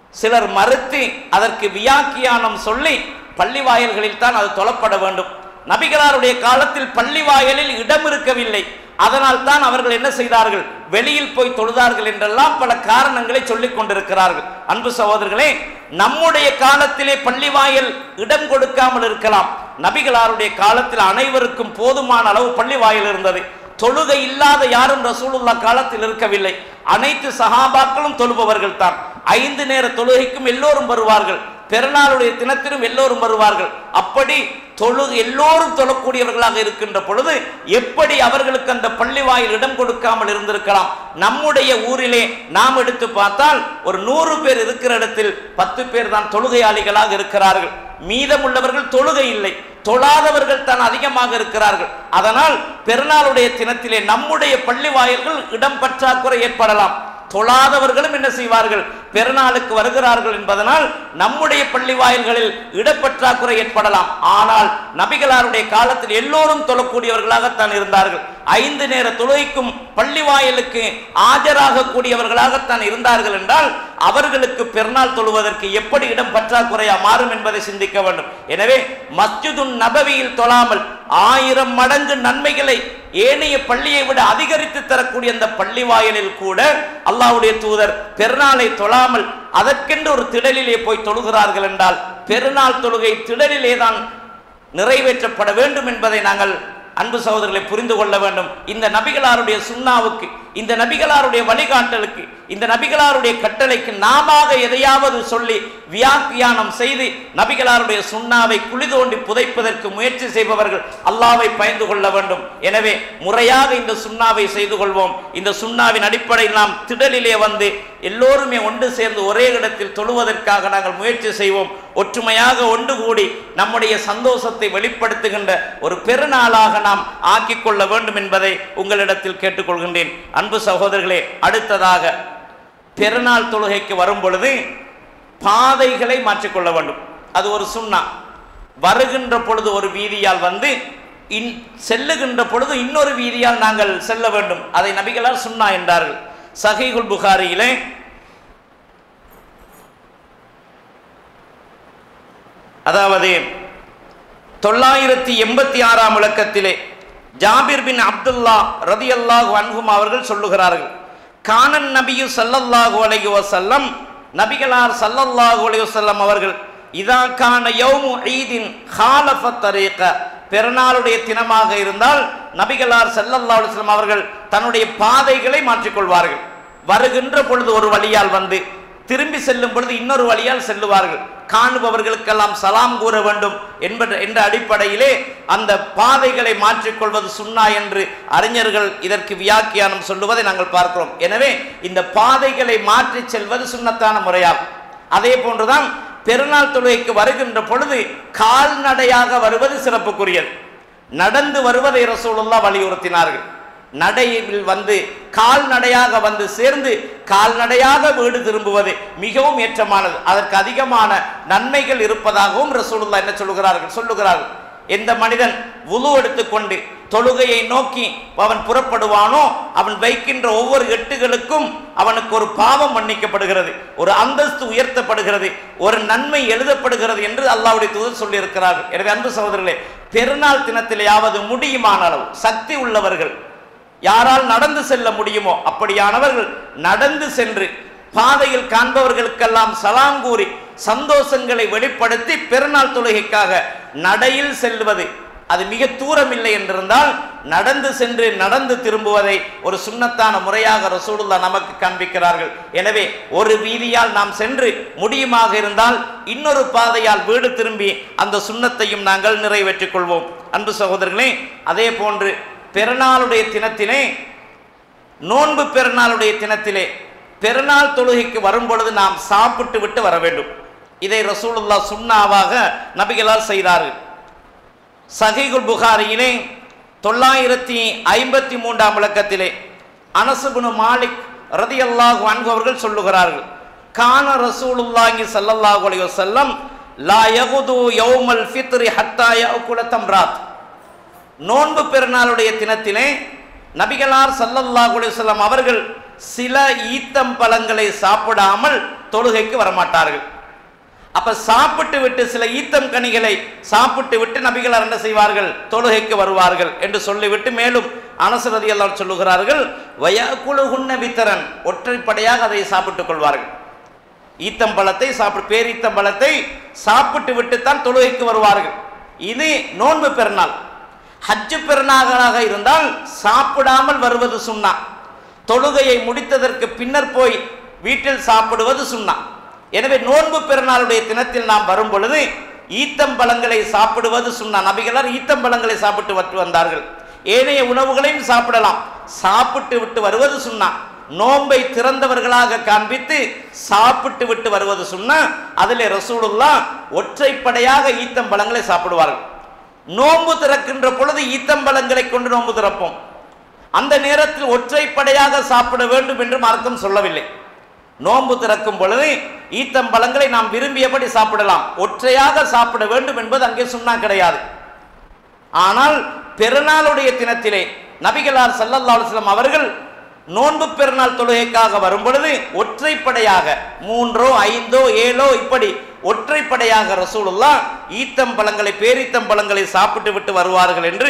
சிலர் மறுத்து அதற்கு வியாக்கியானம் சொல்லி பள்ளி வாயல்களில் தான் அது தொழப்பட வேண்டும் நபிகளாருடைய காலத்தில் பள்ளி வாயலில் இடம் இருக்கவில்லை அதனால் தான் அவர்கள் என்ன செய்தார்கள் வெளியில் போய் தொழுதார்கள் என்றெல்லாம் பல காரணங்களை சொல்லிக் கொண்டிருக்கிறார்கள் அன்பு சகோதரர்களே நம்முடைய காலத்திலே பள்ளி வாயல் இடம் கொடுக்காமல் இருக்கலாம் நபிகளாருடைய காலத்தில் அனைவருக்கும் போதுமான அளவு பள்ளி வாயல் இருந்தது தொழுகை இல்லாத யாரும் ரசூலுல்லா காலத்தில் இருக்கவில்லை அனைத்து சஹாபாக்களும் தொழுபவர்கள் தான் ஐந்து நேர தொழுகைக்கும் எல்லோரும் வருவார்கள் பெருநாளுடைய தினத்திலும் எல்லோரும் வருவார்கள் அப்படி தொழு எல்லோரும் தொழக்கூடியவர்களாக இருக்கின்ற பொழுது எப்படி அவர்களுக்கு அந்த பள்ளி வாயில் இடம் கொடுக்காமல் இருந்திருக்கலாம் நம்முடைய ஊரிலே நாம் எடுத்து பார்த்தால் ஒரு நூறு பேர் இருக்கிற இடத்தில் பத்து பேர் தான் தொழுகையாளிகளாக இருக்கிறார்கள் மீதமுள்ளவர்கள் தொழுகை இல்லை தொழாதவர்கள் தான் அதிகமாக இருக்கிறார்கள் அதனால் பெருநாளுடைய தினத்திலே நம்முடைய பள்ளி வாயில்கள் இடம் பற்றாக்குறை ஏற்படலாம் தொழாதவர்களும் என்ன செய்வார்கள் பெருநாளுக்கு வருகிறார்கள் என்பதனால் நம்முடைய பள்ளி வாயில்களில் இடப்பற்றாக்குறை ஏற்படலாம் ஆனால் நபிகளாருடைய காலத்தில் எல்லோரும் தொழக்கூடியவர்களாகத்தான் இருந்தார்கள் ஐந்து நேர தொழுகைக்கும் பள்ளி வாயிலுக்கு ஆஜராக கூடியவர்களாகத்தான் இருந்தார்கள் என்றால் அவர்களுக்கு பெருநாள் தொழுவதற்கு எப்படி இடம் பற்றாக்குறையா மாறும் என்பதை சிந்திக்க வேண்டும் எனவே மஸ்ஜிதுன் நபவியில் தொழாமல் ஆயிரம் மடங்கு நன்மைகளை ஏனைய பள்ளியை விட அதிகரித்து தரக்கூடிய அந்த பள்ளி வாயிலில் கூட அல்லாஹ்வுடைய தூதர் பெருநாளை தொழாமல் அதற்கென்று ஒரு திடலிலே போய் தொழுகிறார்கள் என்றால் பெருநாள் தொழுகை திடலிலே தான் நிறைவேற்றப்பட வேண்டும் என்பதை நாங்கள் அன்பு சகோதரர்களை புரிந்து கொள்ள வேண்டும் இந்த நபிகளாருடைய சுண்ணாவுக்கு இந்த நபிகளாருடைய வழிகாட்டலுக்கு இந்த நபிகளாருடைய கட்டளைக்கு நாம எதையாவது சொல்லி வியாக்கியானம் செய்து நபிகளாருடைய சுண்ணாவை குழி தோண்டி புதைப்பதற்கு முயற்சி செய்பவர்கள் அல்லாவை பயந்து கொள்ள வேண்டும் எனவே முறையாக இந்த சுண்ணாவை செய்து கொள்வோம் இந்த சுண்ணாவின் அடிப்படையில் நாம் திடலிலே வந்து எல்லோருமே ஒன்று சேர்ந்து ஒரே இடத்தில் தொழுவதற்காக நாங்கள் முயற்சி செய்வோம் ஒற்றுமையாக ஒன்று கூடி நம்முடைய சந்தோஷத்தை வெளிப்படுத்துகின்ற ஒரு பெருநாளாக நாம் ஆக்கிக் கொள்ள வேண்டும் என்பதை உங்களிடத்தில் கேட்டுக்கொள்கின்றேன் அன்பு சகோதரர்களே அடுத்ததாக பெருநாள் தொழுகைக்கு வரும் பொழுது பாதைகளை மாற்றிக்கொள்ள வேண்டும் அது ஒரு சுண்ணா வருகின்ற பொழுது ஒரு வீதியால் வந்து இன் செல்லுகின்ற பொழுது இன்னொரு வீதியால் நாங்கள் செல்ல வேண்டும் அதை நபிகளார் சுண்ணா என்றார்கள் சஹீகுல் புகாரியிலே அதாவது தொள்ளாயிரத்தி எண்பத்தி ஆறாம் இலக்கத்திலே ஜாபிர் பின் அப்துல்லா ரதி அல்லாஹு அன்ஹும் அவர்கள் சொல்லுகிறார்கள் கானன் நபியு சல்லல்லாஹு அலைஹி வஸல்லம் நபிகளார் சல்லல்லாஹு அலைஹி வஸல்லம் அவர்கள் இதா கான யௌமு ஈதின் ஹாலஃப தரீக பெருநாளுடைய தினமாக இருந்தால் நபிகளார் சல்லல்லாஹு அலைஹி வஸல்லம் அவர்கள் தன்னுடைய பாதைகளை மாற்றிக்கொள்வார்கள் வருகின்ற பொழுது ஒரு வழியால் வந்து திரும்பி செல்லும் பொழுது இன்னொரு வழியால் செல்லுவார்கள் காணுபவர்களுக்கெல்லாம் சலாம் கூற வேண்டும் என்ப என்ற அடிப்படையிலே அந்த பாதைகளை மாற்றிக்கொள்வது சுண்ணா என்று அறிஞர்கள் இதற்கு வியாக்கியானம் சொல்லுவதை நாங்கள் பார்க்கிறோம் எனவே இந்த பாதைகளை மாற்றி செல்வது சுண்ணத்தான முறையாகும் அதே போன்றுதான் பெருநாள் தொழுகைக்கு வருகின்ற பொழுது கால்நடையாக வருவது சிறப்புக்குரியது நடந்து வருவதை ரசூலுல்லா வலியுறுத்தினார்கள் நடையில் வந்து கால்நடையாக வந்து சேர்ந்து கால்நடையாக வீடு திரும்புவது மிகவும் ஏற்றமானது அதற்கு அதிகமான நன்மைகள் இருப்பதாகவும் ரசூலுல்லா என்ன சொல்லுகிறார்கள் சொல்லுகிறார்கள் எந்த மனிதன் உலு எடுத்துக்கொண்டு தொழுகையை நோக்கி அவன் புறப்படுவானோ அவன் வைக்கின்ற ஒவ்வொரு எட்டுகளுக்கும் அவனுக்கு ஒரு பாவம் மன்னிக்கப்படுகிறது ஒரு அந்தஸ்து உயர்த்தப்படுகிறது ஒரு நன்மை எழுதப்படுகிறது என்று அல்லாவுடைய தூதர் சொல்லியிருக்கிறார்கள் எனவே அன்பு சகோதரர்களே பெருநாள் தினத்திலேயாவது முடியுமான அளவு சக்தி உள்ளவர்கள் யாரால் நடந்து செல்ல முடியுமோ அப்படியானவர்கள் நடந்து சென்று பாதையில் காண்பவர்களுக்கெல்லாம் சலாம் கூறி சந்தோஷங்களை வெளிப்படுத்தி பெருநாள் தொழுகைக்காக நடையில் செல்வது அது மிக தூரம் இல்லை என்றிருந்தால் நடந்து சென்று நடந்து திரும்புவதை ஒரு சுண்ணத்தான முறையாக ரசூலுல்லா நமக்கு காண்பிக்கிறார்கள் எனவே ஒரு வீதியால் நாம் சென்று முடியுமாக இருந்தால் இன்னொரு பாதையால் வீடு திரும்பி அந்த சுண்ணத்தையும் நாங்கள் நிறைவேற்றிக் கொள்வோம் அன்பு சகோதரர்களே அதே போன்று பெருநாளுடைய தினத்திலே நோன்பு பெருநாளுடைய தினத்திலே பெருநாள் தொழுகைக்கு வரும் பொழுது நாம் சாப்பிட்டு விட்டு வர வேண்டும் இதை ரசூலுல்லா சுண்ணாவாக நபிகளால் செய்தார்கள் சஹீகுல் புகாரியிலே தொள்ளாயிரத்தி ஐம்பத்தி மூன்றாம் விளக்கத்திலே அனசுபுனு மாலிக் ரதி அல்லாஹு அன்கு அவர்கள் சொல்லுகிறார்கள் கான ரசூலுல்லாஹி ஸல்லல்லாஹு அலைஹி வஸல்லம் லா யகுது யௌமல் ஃபித்ரி ஹத்தா யஅகுல தம்ராத் நோன்பு பெருநாளுடைய தினத்திலே நபிகளார் ஸல்லல்லாஹு அலைஹி வஸல்லம் அவர்கள் சில ஈத்தம் பழங்களை சாப்பிடாமல் தொழுகைக்கு வரமாட்டார்கள் அப்ப சாப்பிட்டு விட்டு சில ஈத்தம் கனிகளை சாப்பிட்டு விட்டு நபிகளார் என்ன செய்வார்கள் தொழுகைக்கு வருவார்கள் என்று சொல்லிவிட்டு மேலும் அனசரதி எல்லாம் சொல்லுகிறார்கள் வயகுலுகுன்ன வித்தரன் ஒற்றைப்படையாக அதை சாப்பிட்டுக் கொள்வார்கள் ஈத்தம்பழத்தை சாப்பிட்டு பேரீத்தம்பழத்தை சாப்பிட்டு விட்டுத்தான் தொழுகைக்கு வருவார்கள் இது நோன்பு பெருநாள் ஹஜ்ஜு பெருநாளாக இருந்தால் சாப்பிடாமல் வருவது சுண்ணா தொழுகையை முடித்ததற்கு பின்னர் போய் வீட்டில் சாப்பிடுவது சுண்ணா எனவே நோன்பு பெருநாளுடைய தினத்தில் நாம் வரும் பொழுது ஈத்தம்பழங்களை சாப்பிடுவது சுண்ணா நபிகளார் ஈத்தம்பழங்களை சாப்பிட்டு வட்டு வந்தார்கள் ஏனைய உணவுகளையும் சாப்பிடலாம் சாப்பிட்டு விட்டு வருவது சுண்ணா நோன்பை திறந்தவர்களாக காண்பித்து சாப்பிட்டு விட்டு வருவது சொன்னா அதிலே ரசூலுல்லா ஒற்றைப்படையாக ஈத்தம்பழங்களை சாப்பிடுவார்கள் நோன்பு திறக்கின்ற பொழுது ஈத்தம்பழங்களை கொண்டு நோன்பு திறப்போம் அந்த நேரத்தில் ஒற்றைப்படையாக சாப்பிட வேண்டும் என்று மார்க்கம் சொல்லவில்லை நோன்பு திறக்கும் பொழுது ஈத்தம்பழங்களை நாம் விரும்பியபடி சாப்பிடலாம் ஒற்றையாக சாப்பிட வேண்டும் என்பது அங்கே சுண்ணா கிடையாது ஆனால் பெருநாளுடைய தினத்திலே நபிகளார் ஸல்லல்லாஹு அலைஹி வஸல்லம் அவர்கள் நோன்பு பெருநாள் தொழுகைக்காக வரும் பொழுது ஒற்றைப்படையாக மூன்றோ ஐந்தோ ஏழோ இப்படி ஒற்றைப்படையாக ரசூலுல்லா ஈத்தம்பழங்களை பேரீத்தம்பழங்களை சாப்பிட்டு விட்டு வருவார்கள் என்று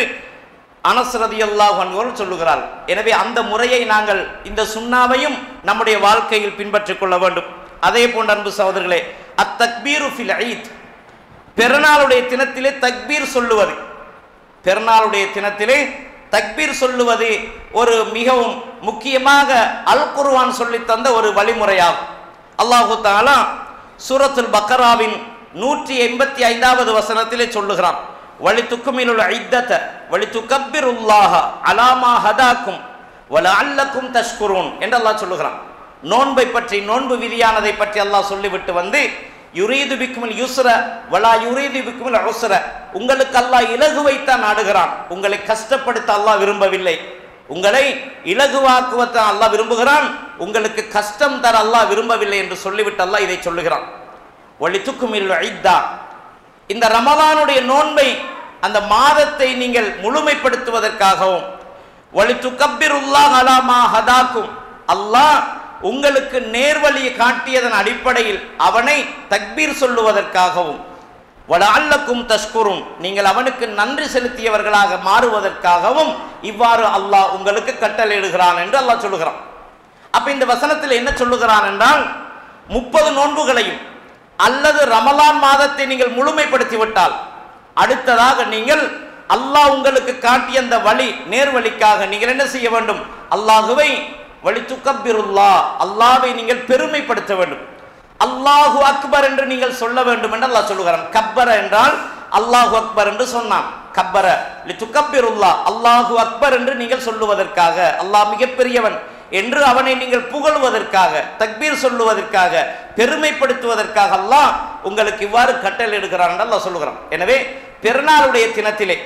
அனஸ்ரதி அல்லாஹ் அன்வர்கள் சொல்லுகிறார்கள் எனவே அந்த முறையை நாங்கள் இந்த சுண்ணாவையும் நம்முடைய வாழ்க்கையில் பின்பற்றிக் கொள்ள வேண்டும் அதே போன்ற அன்பு சகோதரர்களே அத்தக்பீரு ஃபில் ஈத் பெருநாளுடைய தினத்திலே தக்பீர் சொல்லுவது பெருநாளுடைய தினத்திலே தக்பீர் சொல்லுவது ஒரு மிகவும் முக்கியமாக அல் குர்ஆன் சொல்லித் தந்த ஒரு வழிமுறையாகும் அல்லாஹு தாலா சூரத்துல் பக்கராவின் நூற்றி எண்பத்தி ஐந்தாவது வசனத்திலே சொல்லுகிறான் வழி துக்குமிலுள்ள ஐத்தத வழி துக்கப்பிருல்லாஹ அலாமா ஹதாக்கும் வல அல்லக்கும் தஷ்குரூன் என்று அல்லாஹ் சொல்லுகிறான் நோன்பை பற்றி நோன்பு விதியானதை பற்றி அல்லாஹ் சொல்லிவிட்டு வந்து யுரீது பிக்குமில் யுஸ்ர வலா யுரீது பிக்குமில் உஸ்ர உங்களுக்கு அல்லாஹ் இலகுவைத்தான் நாடுகிறான் உங்களை கஷ்டப்படுத்த அல்லாஹ் விரும்பவில்லை உங்களை இலகுவாக்குவத்தான் அல்லாஹ் விரும்புகிறான் உங்களுக்கு கஷ்டம் தர அல்லாஹ் விரும்பவில்லை என்று சொல்லிவிட்டு அல்லாஹ் இதை சொல்லுகிறான் ஒளி துக்குமில் ஐத்தா இந்த ரமலானுடைய நோன்பை அந்த மாதத்தை நீங்கள் முழுமைப்படுத்துவதற்காகவும் ஒளி துக்கப்பிருல்லாஹ் அலாமா ஹதாக்கும் அல்லாஹ் உங்களுக்கு நேர்வழியை காட்டியதன் அடிப்படையில் அவனை தக்பீர் சொல்லுவதற்காகவும் வலால்லக்கும் தஷ்குரும் நீங்கள் அவனுக்கு நன்றி செலுத்தியவர்களாக மாறுவதற்காகவும் இவ்வாறு அல்லாஹ் உங்களுக்கு கட்டளையிடுகிறான் என்று அல்லாஹ் சொல்லுகிறான் அப்ப இந்த வசனத்தில் என்ன சொல்லுகிறான் என்றால் முப்பது நோன்புகளையும் அல்லது ரமலான் மாதத்தை நீங்கள் முழுமைப்படுத்தி விட்டால் அடுத்ததாக நீங்கள் அல்லாஹ் உங்களுக்கு காட்டிய அந்த வழி நேர்வழிக்காக நீங்கள் என்ன செய்ய வேண்டும் அல்லாஹுவை வழி துக்கப்பிருல்லா அல்லாவை நீங்கள் பெருமைப்படுத்த வேண்டும் அல்லாஹு அக்பர் என்று நீங்கள் சொல்ல வேண்டும் என்று அல்லாஹ் சொல்லுகிறான் கப்பர என்றால் அல்லாஹு அக்பர் என்று சொன்னான் கப்பர துக்கப்பிருல்லா அல்லாஹு அக்பர் என்று நீங்கள் சொல்லுவதற்காக அல்லாஹ் மிகப்பெரியவன் என்று அவனை நீங்கள் புகழ்வதற்காக தக்பீர் சொல்லுவதற்காக பெருமைப்படுத்துவதற்காக அல்லாஹ் உங்களுக்கு இவ்வாறு கட்டளையிடுகிறான் என்று அல்லாஹ் சொல்லுகிறான் எனவே பெருநாளுடைய தினத்திலே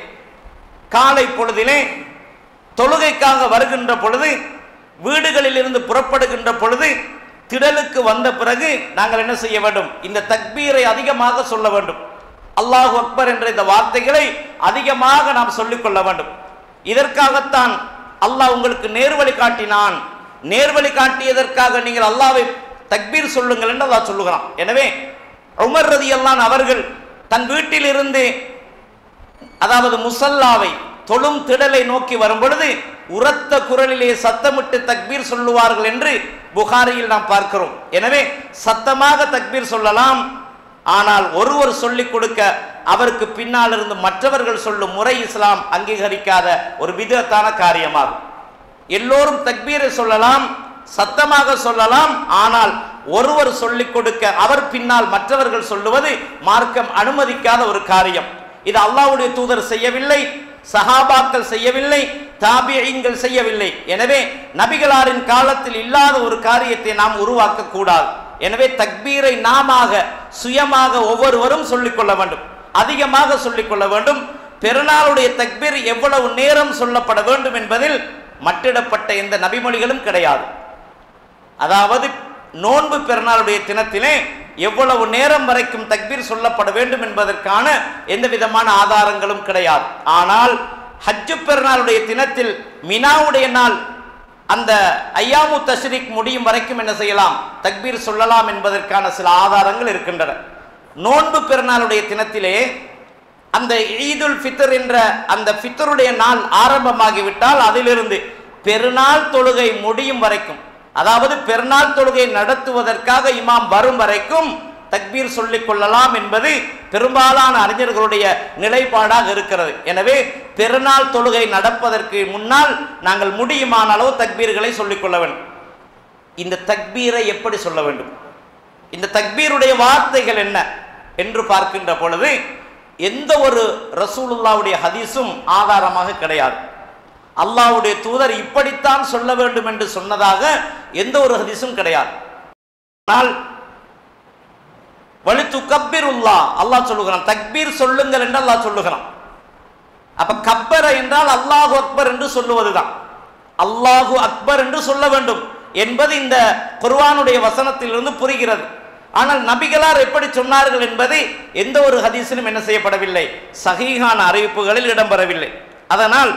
காலை பொழுதிலே தொழுகைக்காக வருகின்ற பொழுது வீடுகளில் இருந்து புறப்படுகின்ற பொழுது திடலுக்கு வந்த பிறகு நாங்கள் என்ன செய்ய வேண்டும் இந்த தக்பீரை அதிகமாக சொல்ல வேண்டும் அல்லாஹ் அக்பர் என்ற இந்த வார்த்தைகளை அதிகமாக நாம் சொல்லிக்கொள்ள வேண்டும் இதற்காகத்தான் அல்லாஹ் உங்களுக்கு நேர்வழி காட்டினான் நேர்வழி காட்டியதற்காக நீங்கள் அல்லாவை தக்பீர் சொல்லுங்கள் என்று அல்லாஹ் சொல்லுகிறான் எனவே உமர் ரதி அல்லான் அவர்கள் தன் வீட்டிலிருந்து அதாவது முசல்லாவை தொழும் திடலை நோக்கி வரும் பொழுது உரத்த குரலிலே சத்தமிட்டு தக்பீர் சொல்லுவார்கள் என்று புகாரியில் நாம் பார்க்கிறோம் எனவே சத்தமாக தக்பீர் சொல்லலாம் ஆனால் ஒருவர் சொல்லிக் கொடுக்க அவருக்கு பின்னால் இருந்து மற்றவர்கள் சொல்லும் முறை இஸ்லாம் அங்கீகரிக்காத ஒரு விதத்தான காரியமாகும் எல்லோரும் தக்பீரை சொல்லலாம் சத்தமாக சொல்லலாம் ஆனால் ஒருவர் சொல்லிக் கொடுக்க அவர் பின்னால் மற்றவர்கள் சொல்லுவது மார்க்கம் அனுமதிக்காத ஒரு காரியம் இது அல்லாஹ்வுடைய தூதர் செய்யவில்லை சஹாபாக்கள் செய்யவில்லை தாபியங்கள் செய்யவில்லை எனவே நபிகளாரின் காலத்தில் இல்லாத ஒரு காரியத்தை நாம் உருவாக்க கூடாது எனவே தக்பீரை நாமாக சுயமாக ஒவ்வொருவரும் சொல்லிக்கொள்ள வேண்டும் அதிகமாக சொல்லிக்கொள்ள வேண்டும் பெருநாளுடைய தக்பீர் எவ்வளவு நேரம் சொல்லப்பட வேண்டும் என்பதில் மட்டிடப்பட்ட எந்த நபிமொழிகளும் கிடையாது அதாவது நோன்பு பெருநாளுடைய தினத்திலே எவ்வளவு நேரம் வரைக்கும் தக்பீர் சொல்லப்பட வேண்டும் என்பதற்கான எந்த விதமான ஆதாரங்களும் கிடையாது ஆனால் ஹஜ்ஜு பெருநாளுடைய தினத்தில் மினாவுடைய நாள் அந்த ஐயாமு தஷ்ரிக் முடியும் வரைக்கும் என்ன செய்யலாம் தக்பீர் சொல்லலாம் என்பதற்கான சில ஆதாரங்கள் இருக்கின்றன நோன்பு பெருநாளுடைய தினத்திலே அந்த ஈதுல் ஃபித்ர் என்ற அந்த ஃபித்ருடைய நாள் ஆரம்பமாகிவிட்டால் அதிலிருந்து பெருநாள் தொழுகை முடியும் வரைக்கும் அதாவது பெருநாள் தொழுகை நடத்துவதற்காக இமாம் வரும் வரைக்கும் தக்பீர் சொல்லிக் கொள்ளலாம் என்பது பெரும்பாலான அறிஞர்களுடைய நிலைப்பாடாக இருக்கிறது எனவே பெருநாள் தொழுகை நடப்பதற்கு முன்னால் நாங்கள் முடியுமான அளவு தக்பீர்களை சொல்லிக் கொள்ள வேண்டும் இந்த தக்பீரை எப்படி சொல்ல வேண்டும் இந்த தக்பீருடைய வார்த்தைகள் என்ன என்று பார்க்கின்ற பொழுது எந்த ஒரு ரசூலுல்லாவுடைய ஹதீஸும் ஆதாரமாக கிடையாது அல்லாஹ்வுடைய தூதர் இப்படித்தான் சொல்ல வேண்டும் என்று சொன்னதாக எந்த ஒரு ஹதீஸும் கிடையாது ஆனால் வலித்து கப்பீருல்லா அல்லாஹ் சொல்லுகிறான் தக்பீர் சொல்லுங்கள் என்று அல்லாஹ் சொல்லுகிறான் அப்ப கப்பர என்றால் அல்லாஹு அக்பர் என்று சொல்லுவதுதான் அல்லாஹு அக்பர் என்று சொல்ல வேண்டும் என்பது இந்த குர்ஆனுடைய வசனத்திலிருந்து புரிகிறது ஆனால் நபிகளார் எப்படி சொன்னார்கள் என்பது எந்த ஒரு ஹதீஸிலும் என்ன செய்யப்படவில்லை சஹீஹான அறிவிப்புகளில் இடம்பெறவில்லை அதனால்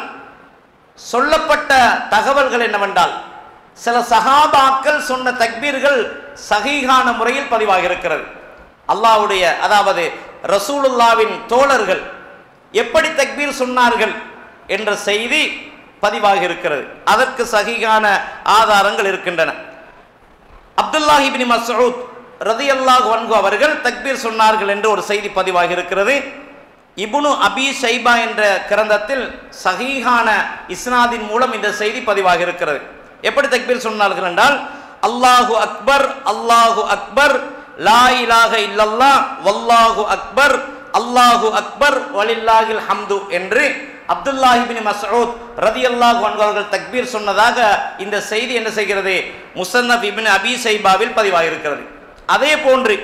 சொல்லப்பட்ட தகவல்கள் என்னவென்றால் சில சஹாபாக்கள் சொன்ன தக்பீர்கள் சஹீஹான முறையில் பதிவாகி இருக்கிறது அல்லாஹ்வுடைய அதாவது ரசூலுல்லாவின் தோழர்கள் எப்படி தக்பீர் சொன்னார்கள் என்ற செய்தி பதிவாகி இருக்கிறது அதற்கு சகிகான ஆதாரங்கள் இருக்கின்றன அப்துல்லாஹி பின் மஸ்ஊத் ரதியல்லாஹு அன்ஹு அவர்கள் தக்பீர் சொன்னார்கள் என்று ஒரு செய்தி பதிவாகி இருக்கிறது இப்னு அபி ஷைபா என்ற கிரந்தத்தில் சஹீஹான இஸ்னாதின் மூலம் இந்த செய்தி பதிவாகி இருக்கிறது எப்படி தக்பீர் சொன்னார்கள் என்றால் அல்லாஹு அக்பர் அல்லாஹு அக்பர் லா இலாஹ இல்லல்லாஹ் வல்லாஹு அக்பர் அல்லாஹு அக்பர் வலில்லாஹில் ஹம்து என்று அப்துல்லாஹி பின் மஸ்ஊத் ரதியல்லாஹு அன்ஹு அவர்கள் தக்பீர் சொன்னதாக இந்த செய்தி என்ன செய்கிறது முசன்னப் இப்னு அபி ஷைபாவில் பதிவாகியிருக்கிறது அதே போன்று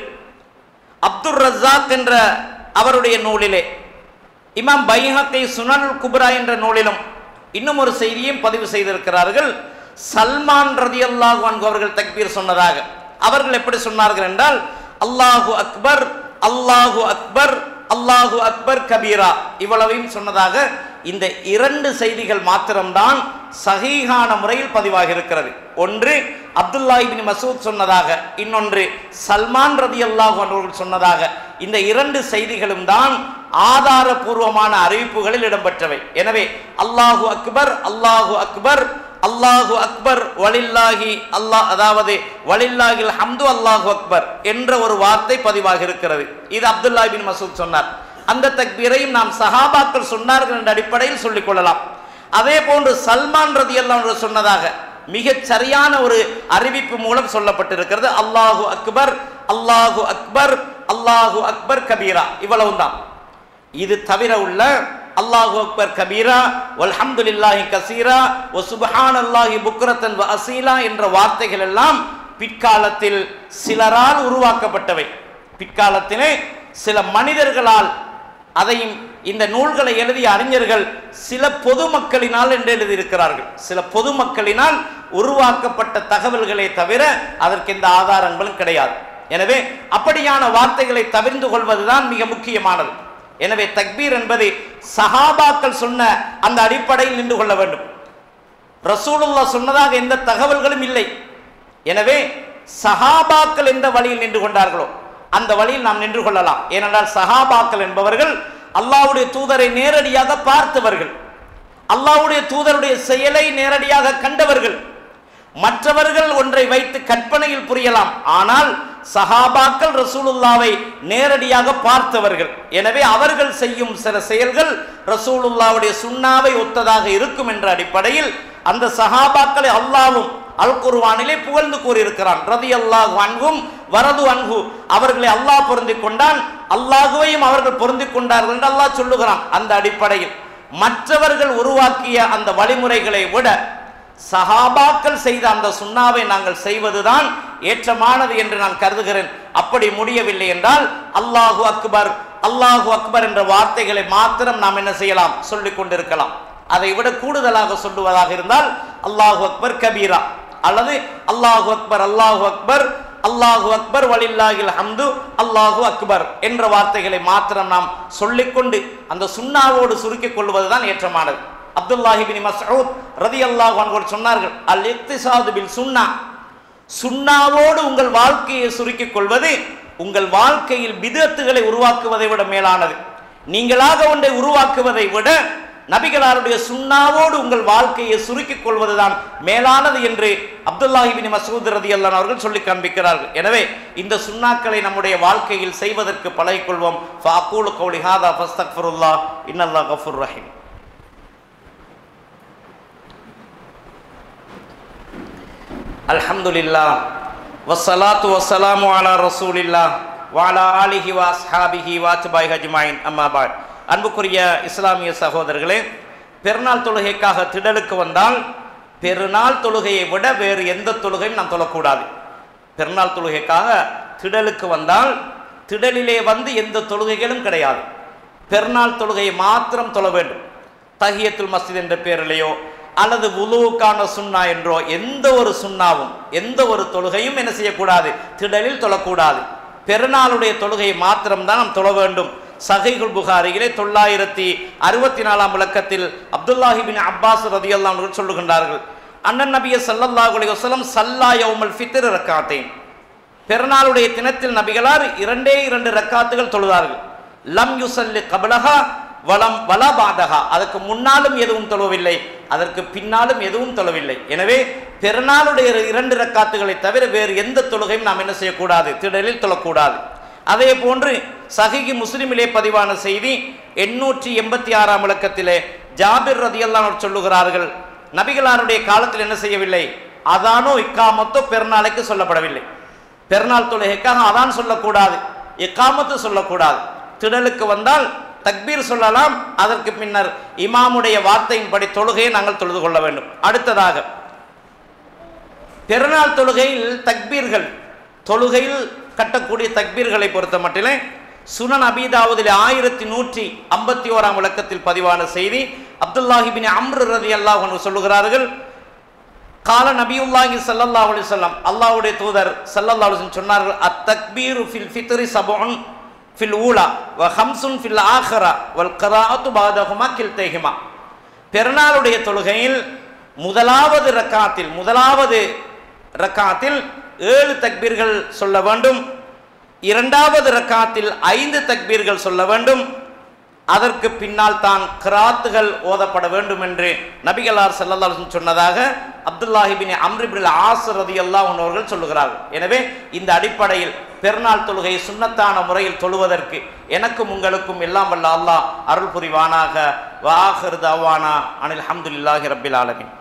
அப்துர் ரஸாக் என்ற அவருடைய நூலிலே இமாம் பைஹக்கை சுனல் குப்ரா என்ற நூலிலும் இன்னும் ஒரு செய்தியும் பதிவு செய்திருக்கிறார்கள் சல்மான் ரதியல்லாஹு அன்ஹு அவர்கள் தக்பீர் சொன்னதாக அவர்கள் எப்படி சொன்னார்கள் என்றால் அல்லாஹு அக்பர் அல்லாஹு அக்பர் அல்லாஹு அக்பர் கபீரா இவ்வளவையும் சொன்னதாக இந்த இரண்டு செய்திகள் மாத்திரம்தான் சஹீஹான முறையில் பதிவாகி இருக்கிறது ஒன்று அப்துல்லா இபின் மசூத் சொன்னதாக இன்னொன்று சல்மான் ரதி அல்லாஹ் அவர்கள் சொன்னதாக இந்த இரண்டு செய்திகளும் தான் ஆதாரபூர்வமான அறிவிப்புகளில் இடம்பெற்றவை எனவே அல்லாஹு அக்பர் அல்லாஹு அக்பர் அல்லாஹு அக்பர் வலில்லாஹி அல்லாஹ் அதாவது வலில்லாஹில் ஹம்து அல்லாஹு அக்பர் என்ற ஒரு வார்த்தை பதிவாக இருக்கிறது இது அப்துல்லா பின் மசூத் சொன்னார் அந்த தக்பீரையும் நாம் சஹாபாக்கள் சொன்னார்கள் என்ற அடிப்படையில் சொல்லிக் கொள்ளலாம் அதே போன்று சல்மான் ரதி அல்லாஹ் சொன்னதாக மிகச் சரியான ஒரு அறிவிப்பு மூலம் சொல்லப்பட்டிருக்கிறது அல்லாஹு அக்பர் அல்லாஹு அக்பர் அல்லாஹு அக்பர் கபீரா இவ்வளவுதான் இது தவிர உள்ள அல்லாஹு அக்பர் கபீரா வல்ஹம்துலில்லாஹி கசீரா வ சுப்ஹானல்லாஹி புக்ரத்தன் வ அசீலா என்ற வார்த்தைகள் எல்லாம் பிற்காலத்தில் சிலரால் உருவாக்கப்பட்டவை பிற்காலத்திலே சில மனிதர்களால் அதையும் இந்த நூல்களை எழுதிய அறிஞர்கள் சில பொதுமக்களினால் என்று எழுதியிருக்கிறார்கள் சில பொதுமக்களினால் உருவாக்கப்பட்ட தகவல்களே தவிர அதற்கு எந்த ஆதாரங்களும் கிடையாது எனவே அப்படியான வார்த்தைகளை தவிர்ந்து கொள்வதுதான் மிக முக்கியமானது எனவே தக்பீர் என்பது சஹாபாக்கள் சொன்ன அந்த அடிப்படையில் நின்று கொள்ள வேண்டும் ரசூலுல்லா சொன்னதாக எந்த தகவல்களும் இல்லை எனவே சஹாபாக்கள் எந்த வழியில் நின்று கொண்டார்களோ அந்த வழியில் நாம் நின்று கொள்ளலாம் ஏனென்றால் சஹாபாக்கள் என்பவர்கள் அல்லாஹ்வுடைய தூதரை நேரடியாக பார்த்தவர்கள் அல்லாஹ்வுடைய தூதருடைய செயலை நேரடியாக கண்டவர்கள் மற்றவர்கள் ஒன்றை வைத்து கற்பனையில் புரியலாம் ஆனால் சஹாபாக்கள் ரசூலுல்லாவை நேரடியாக பார்த்தவர்கள் எனவே அவர்கள் செய்யும் சில செயல்கள் ரசூலுல்லாவுடைய சுண்ணாவை ஒத்ததாக இருக்கும் என்ற அடிப்படையில் அந்த சஹாபாக்களை அல்லாவும் அல் குர்வானிலே புகழ்ந்து கூறியிருக்கிறான் ரதி அல்லாஹ் அன்கும் வரது அன்கு அவர்களை அல்லாஹ் பொருந்தி கொண்டான் அல்லாஹுவையும் அவர்கள் பொருந்தி கொண்டார்கள் என்று அல்லாஹ் சொல்லுகிறான் அந்த அடிப்படையில் மற்றவர்கள் உருவாக்கிய அந்த வழிமுறைகளை விட சஹாபாக்கள் செய்த அந்த சுண்ணாவை நாங்கள் செய்வதுதான் ஏற்றமானது என்று நான் கருதுகிறேன் அப்படி முடியவில்லை என்றால் அல்லாஹு அக்பர் அல்லாஹு அக்பர் என்ற வார்த்தைகளை மாத்திரம் நாம் என்ன செய்யலாம் சொல்லிக் கொண்டிருக்கலாம் அதை விட கூடுதலாக சொல்லுவதாக இருந்தால் அல்லாஹு அக்பர் கபீரா அல்லது அல்லாஹு அக்பர் அல்லாஹு அக்பர் அல்லாஹு அக்பர் வலில்லாஹில் ஹம்து அல்லாஹு அக்பர் என்ற வார்த்தைகளை மாத்திரம் நாம் சொல்லிக்கொண்டு அந்த சுண்ணாவோடு சுருக்கிக் கொள்வதுதான் ஏற்றமானது அப்துல்லாஹி பின் மஸ்ஊத் ரதியல்லாஹு அன்ஹு சொன்னார்கள் அல் இக்திசாது பில் சுன்னா சுண்ணாவோடு உங்கள் வாழ்க்கையை சுருக்கிக் கொள்வது உங்கள் வாழ்க்கையில் பிதத்துகளை உருவாக்குவதை விட மேலானது நீங்களாக ஒன்றை உருவாக்குவதை விட நபிகளாருடைய சுண்ணாவோடு உங்கள் வாழ்க்கையை சுருக்கிக் கொள்வதுதான் மேலானது என்று அப்துல்லாஹி பின் மசூத் ரதியல்லான் அவர்கள் சொல்லி காண்பிக்கிறார்கள் எனவே இந்த சுண்ணாக்களை நம்முடைய வாழ்க்கையில் செய்வதற்கு பழகிக்கொள்வோம் ஃபஅகூலு கௌலி ஹாதா ஃபஸ்தக்ஃபிருல்லாஹ் இன்னல்லாஹ் கஃபூர் ரஹீம் அல்ஹம்துலில்லா வஸ்ஸலாத்து வஸ்ஸலாமு அலா ரசூலில்லா வாலா ஆலிஹி வா அஸ்ஹாபிஹி வாத்பாய் ஹஜ்மாயின் அம்மாபாய் அன்புக்குரிய இஸ்லாமிய சகோதரர்களே பெருநாள் தொழுகைக்காக திடலுக்கு வந்தால் பெருநாள் தொழுகையை விட வேறு எந்த தொழுகையும் நாம் தொழக்கூடாது பெருநாள் தொழுகைக்காக திடலுக்கு வந்தால் திடலிலே வந்து எந்த தொழுகைகளும் கிடையாது பெருநாள் தொழுகையை மாத்திரம் தொழ வேண்டும் தஹியத்துல் மஸ்ஜித் என்ற பேரிலேயோ அல்லது உலுவுக்கான சுண்ணா என்றோ எந்த ஒரு சுண்ணாவும் எந்த ஒரு தொழுகையும் என்ன செய்யக்கூடாது திடலில் தொழக்கூடாது பெருநாளுடைய தொழுகையை மாத்திரம்தான் நாம் தொழ வேண்டும் சஹைகுல் புகாரியிலே தொள்ளாயிரத்தி அறுபத்தி நாலாம் விளக்கத்தில் அப்துல்லாஹி பின் அப்பாஸ் ரதியல்லாம் அவர்கள் சொல்லுகின்றார்கள் அண்ணன் நபிய சல்லல்லாஹு அலைஹி வஸல்லம் சல்லா யௌமல் ஃபித்ர் ரக்காத்தைன் பெருநாளுடைய தினத்தில் நபிகளார் இரண்டே இரண்டு ரக்காத்துகள் தொழுதார்கள் லம் யுசல்லி கபலஹா வலம் வலபாதகா அதற்கு முன்னாலும் எதுவும் தொழவில்லை அதற்கு பின்னாலும் எதுவும் தொழவில்லை எனவே பெருநாளுடைய இரண்டு ரக்காத்துகளை தவிர வேறு எந்த தொழுகையும் நாம் என்ன செய்யக்கூடாது திடலில் தொழக்கூடாது அதே போன்று சஹிகி முஸ்லிமிலே பதிவான செய்தி எண்ணூற்றி எண்பத்தி ஆறாம் விளக்கத்திலே ஜாபிர் ரதியல்லான் அவர் சொல்லுகிறார்கள் நபிகளாருடைய காலத்தில் என்ன செய்யவில்லை அதானோ இக்காமத்தோ பெருநாளைக்கு சொல்லப்படவில்லை பெருநாள் தொழுகைக்காக அதான் சொல்லக்கூடாது இக்காமத்து சொல்லக்கூடாது திடலுக்கு வந்தால் தக்பீர் சொல்லலாம் அதற்கு பின்னர் இமாமுடைய வார்த்தையின்படி தொழுகையை நாங்கள் தொழுது கொள்ள வேண்டும் அடுத்ததாக பெருநாள் தொழுகையில் தக்பீர்கள் தொழுகையில் கட்டக்கூடிய தக்பீர்களை பொறுத்த மட்டிலே சுனன் அபீதாவதில் ஆயிரத்தி நூற்றி ஐம்பத்தி ஓராம் விளக்கத்தில் பதிவான செய்தி அப்துல்லாஹிபின் அம்ரு ரதி அல்லாஹ் சொல்லுகிறார்கள் கால நபியுல்லாஹி ஸல்லல்லாஹு அலைஹி வஸல்லம் அல்லாஹ்வுடைய தூதர் ஸல்லல்லாஹு அலைஹி வஸல்லம் சொன்னார்கள் அத் தக்பீரு ஃபில் ஃபித்ரி சபுன் ஃபில் ஊலா வ ஹம்சுன் ஃபில் ஆஹரா வல் கராஅத்து பாதஹுமா கில்தைஹிமா பெருநாளுடைய தொழுகையில் முதலாவது ரக்காத்தில் முதலாவது ரக்காத்தில் ஏழு தக்பீர்கள் சொல்ல வேண்டும் இரண்டாவது ரக்காத்தில் ஐந்து தக்பீர்கள் சொல்ல வேண்டும் அதற்கு பின்னால் தான் கிராத்துகள் ஓதப்பட வேண்டும் என்று நபிகளார் செல்லல்லால் சொன்னதாக அப்துல்லாஹிபின் அம்ரிபின் ஆசர் ரதி அவர்கள் சொல்லுகிறார்கள் எனவே இந்த அடிப்படையில் பெருநாள் தொழுகை சுண்ணத்தான முறையில் தொழுவதற்கு எனக்கும் உங்களுக்கும் எல்லாம் வல்ல அல்லாஹ் அருள் புரிவானாக வாஹர் தவானா அனில் அஹமதுல்லாஹி ரபில் ஆலமின்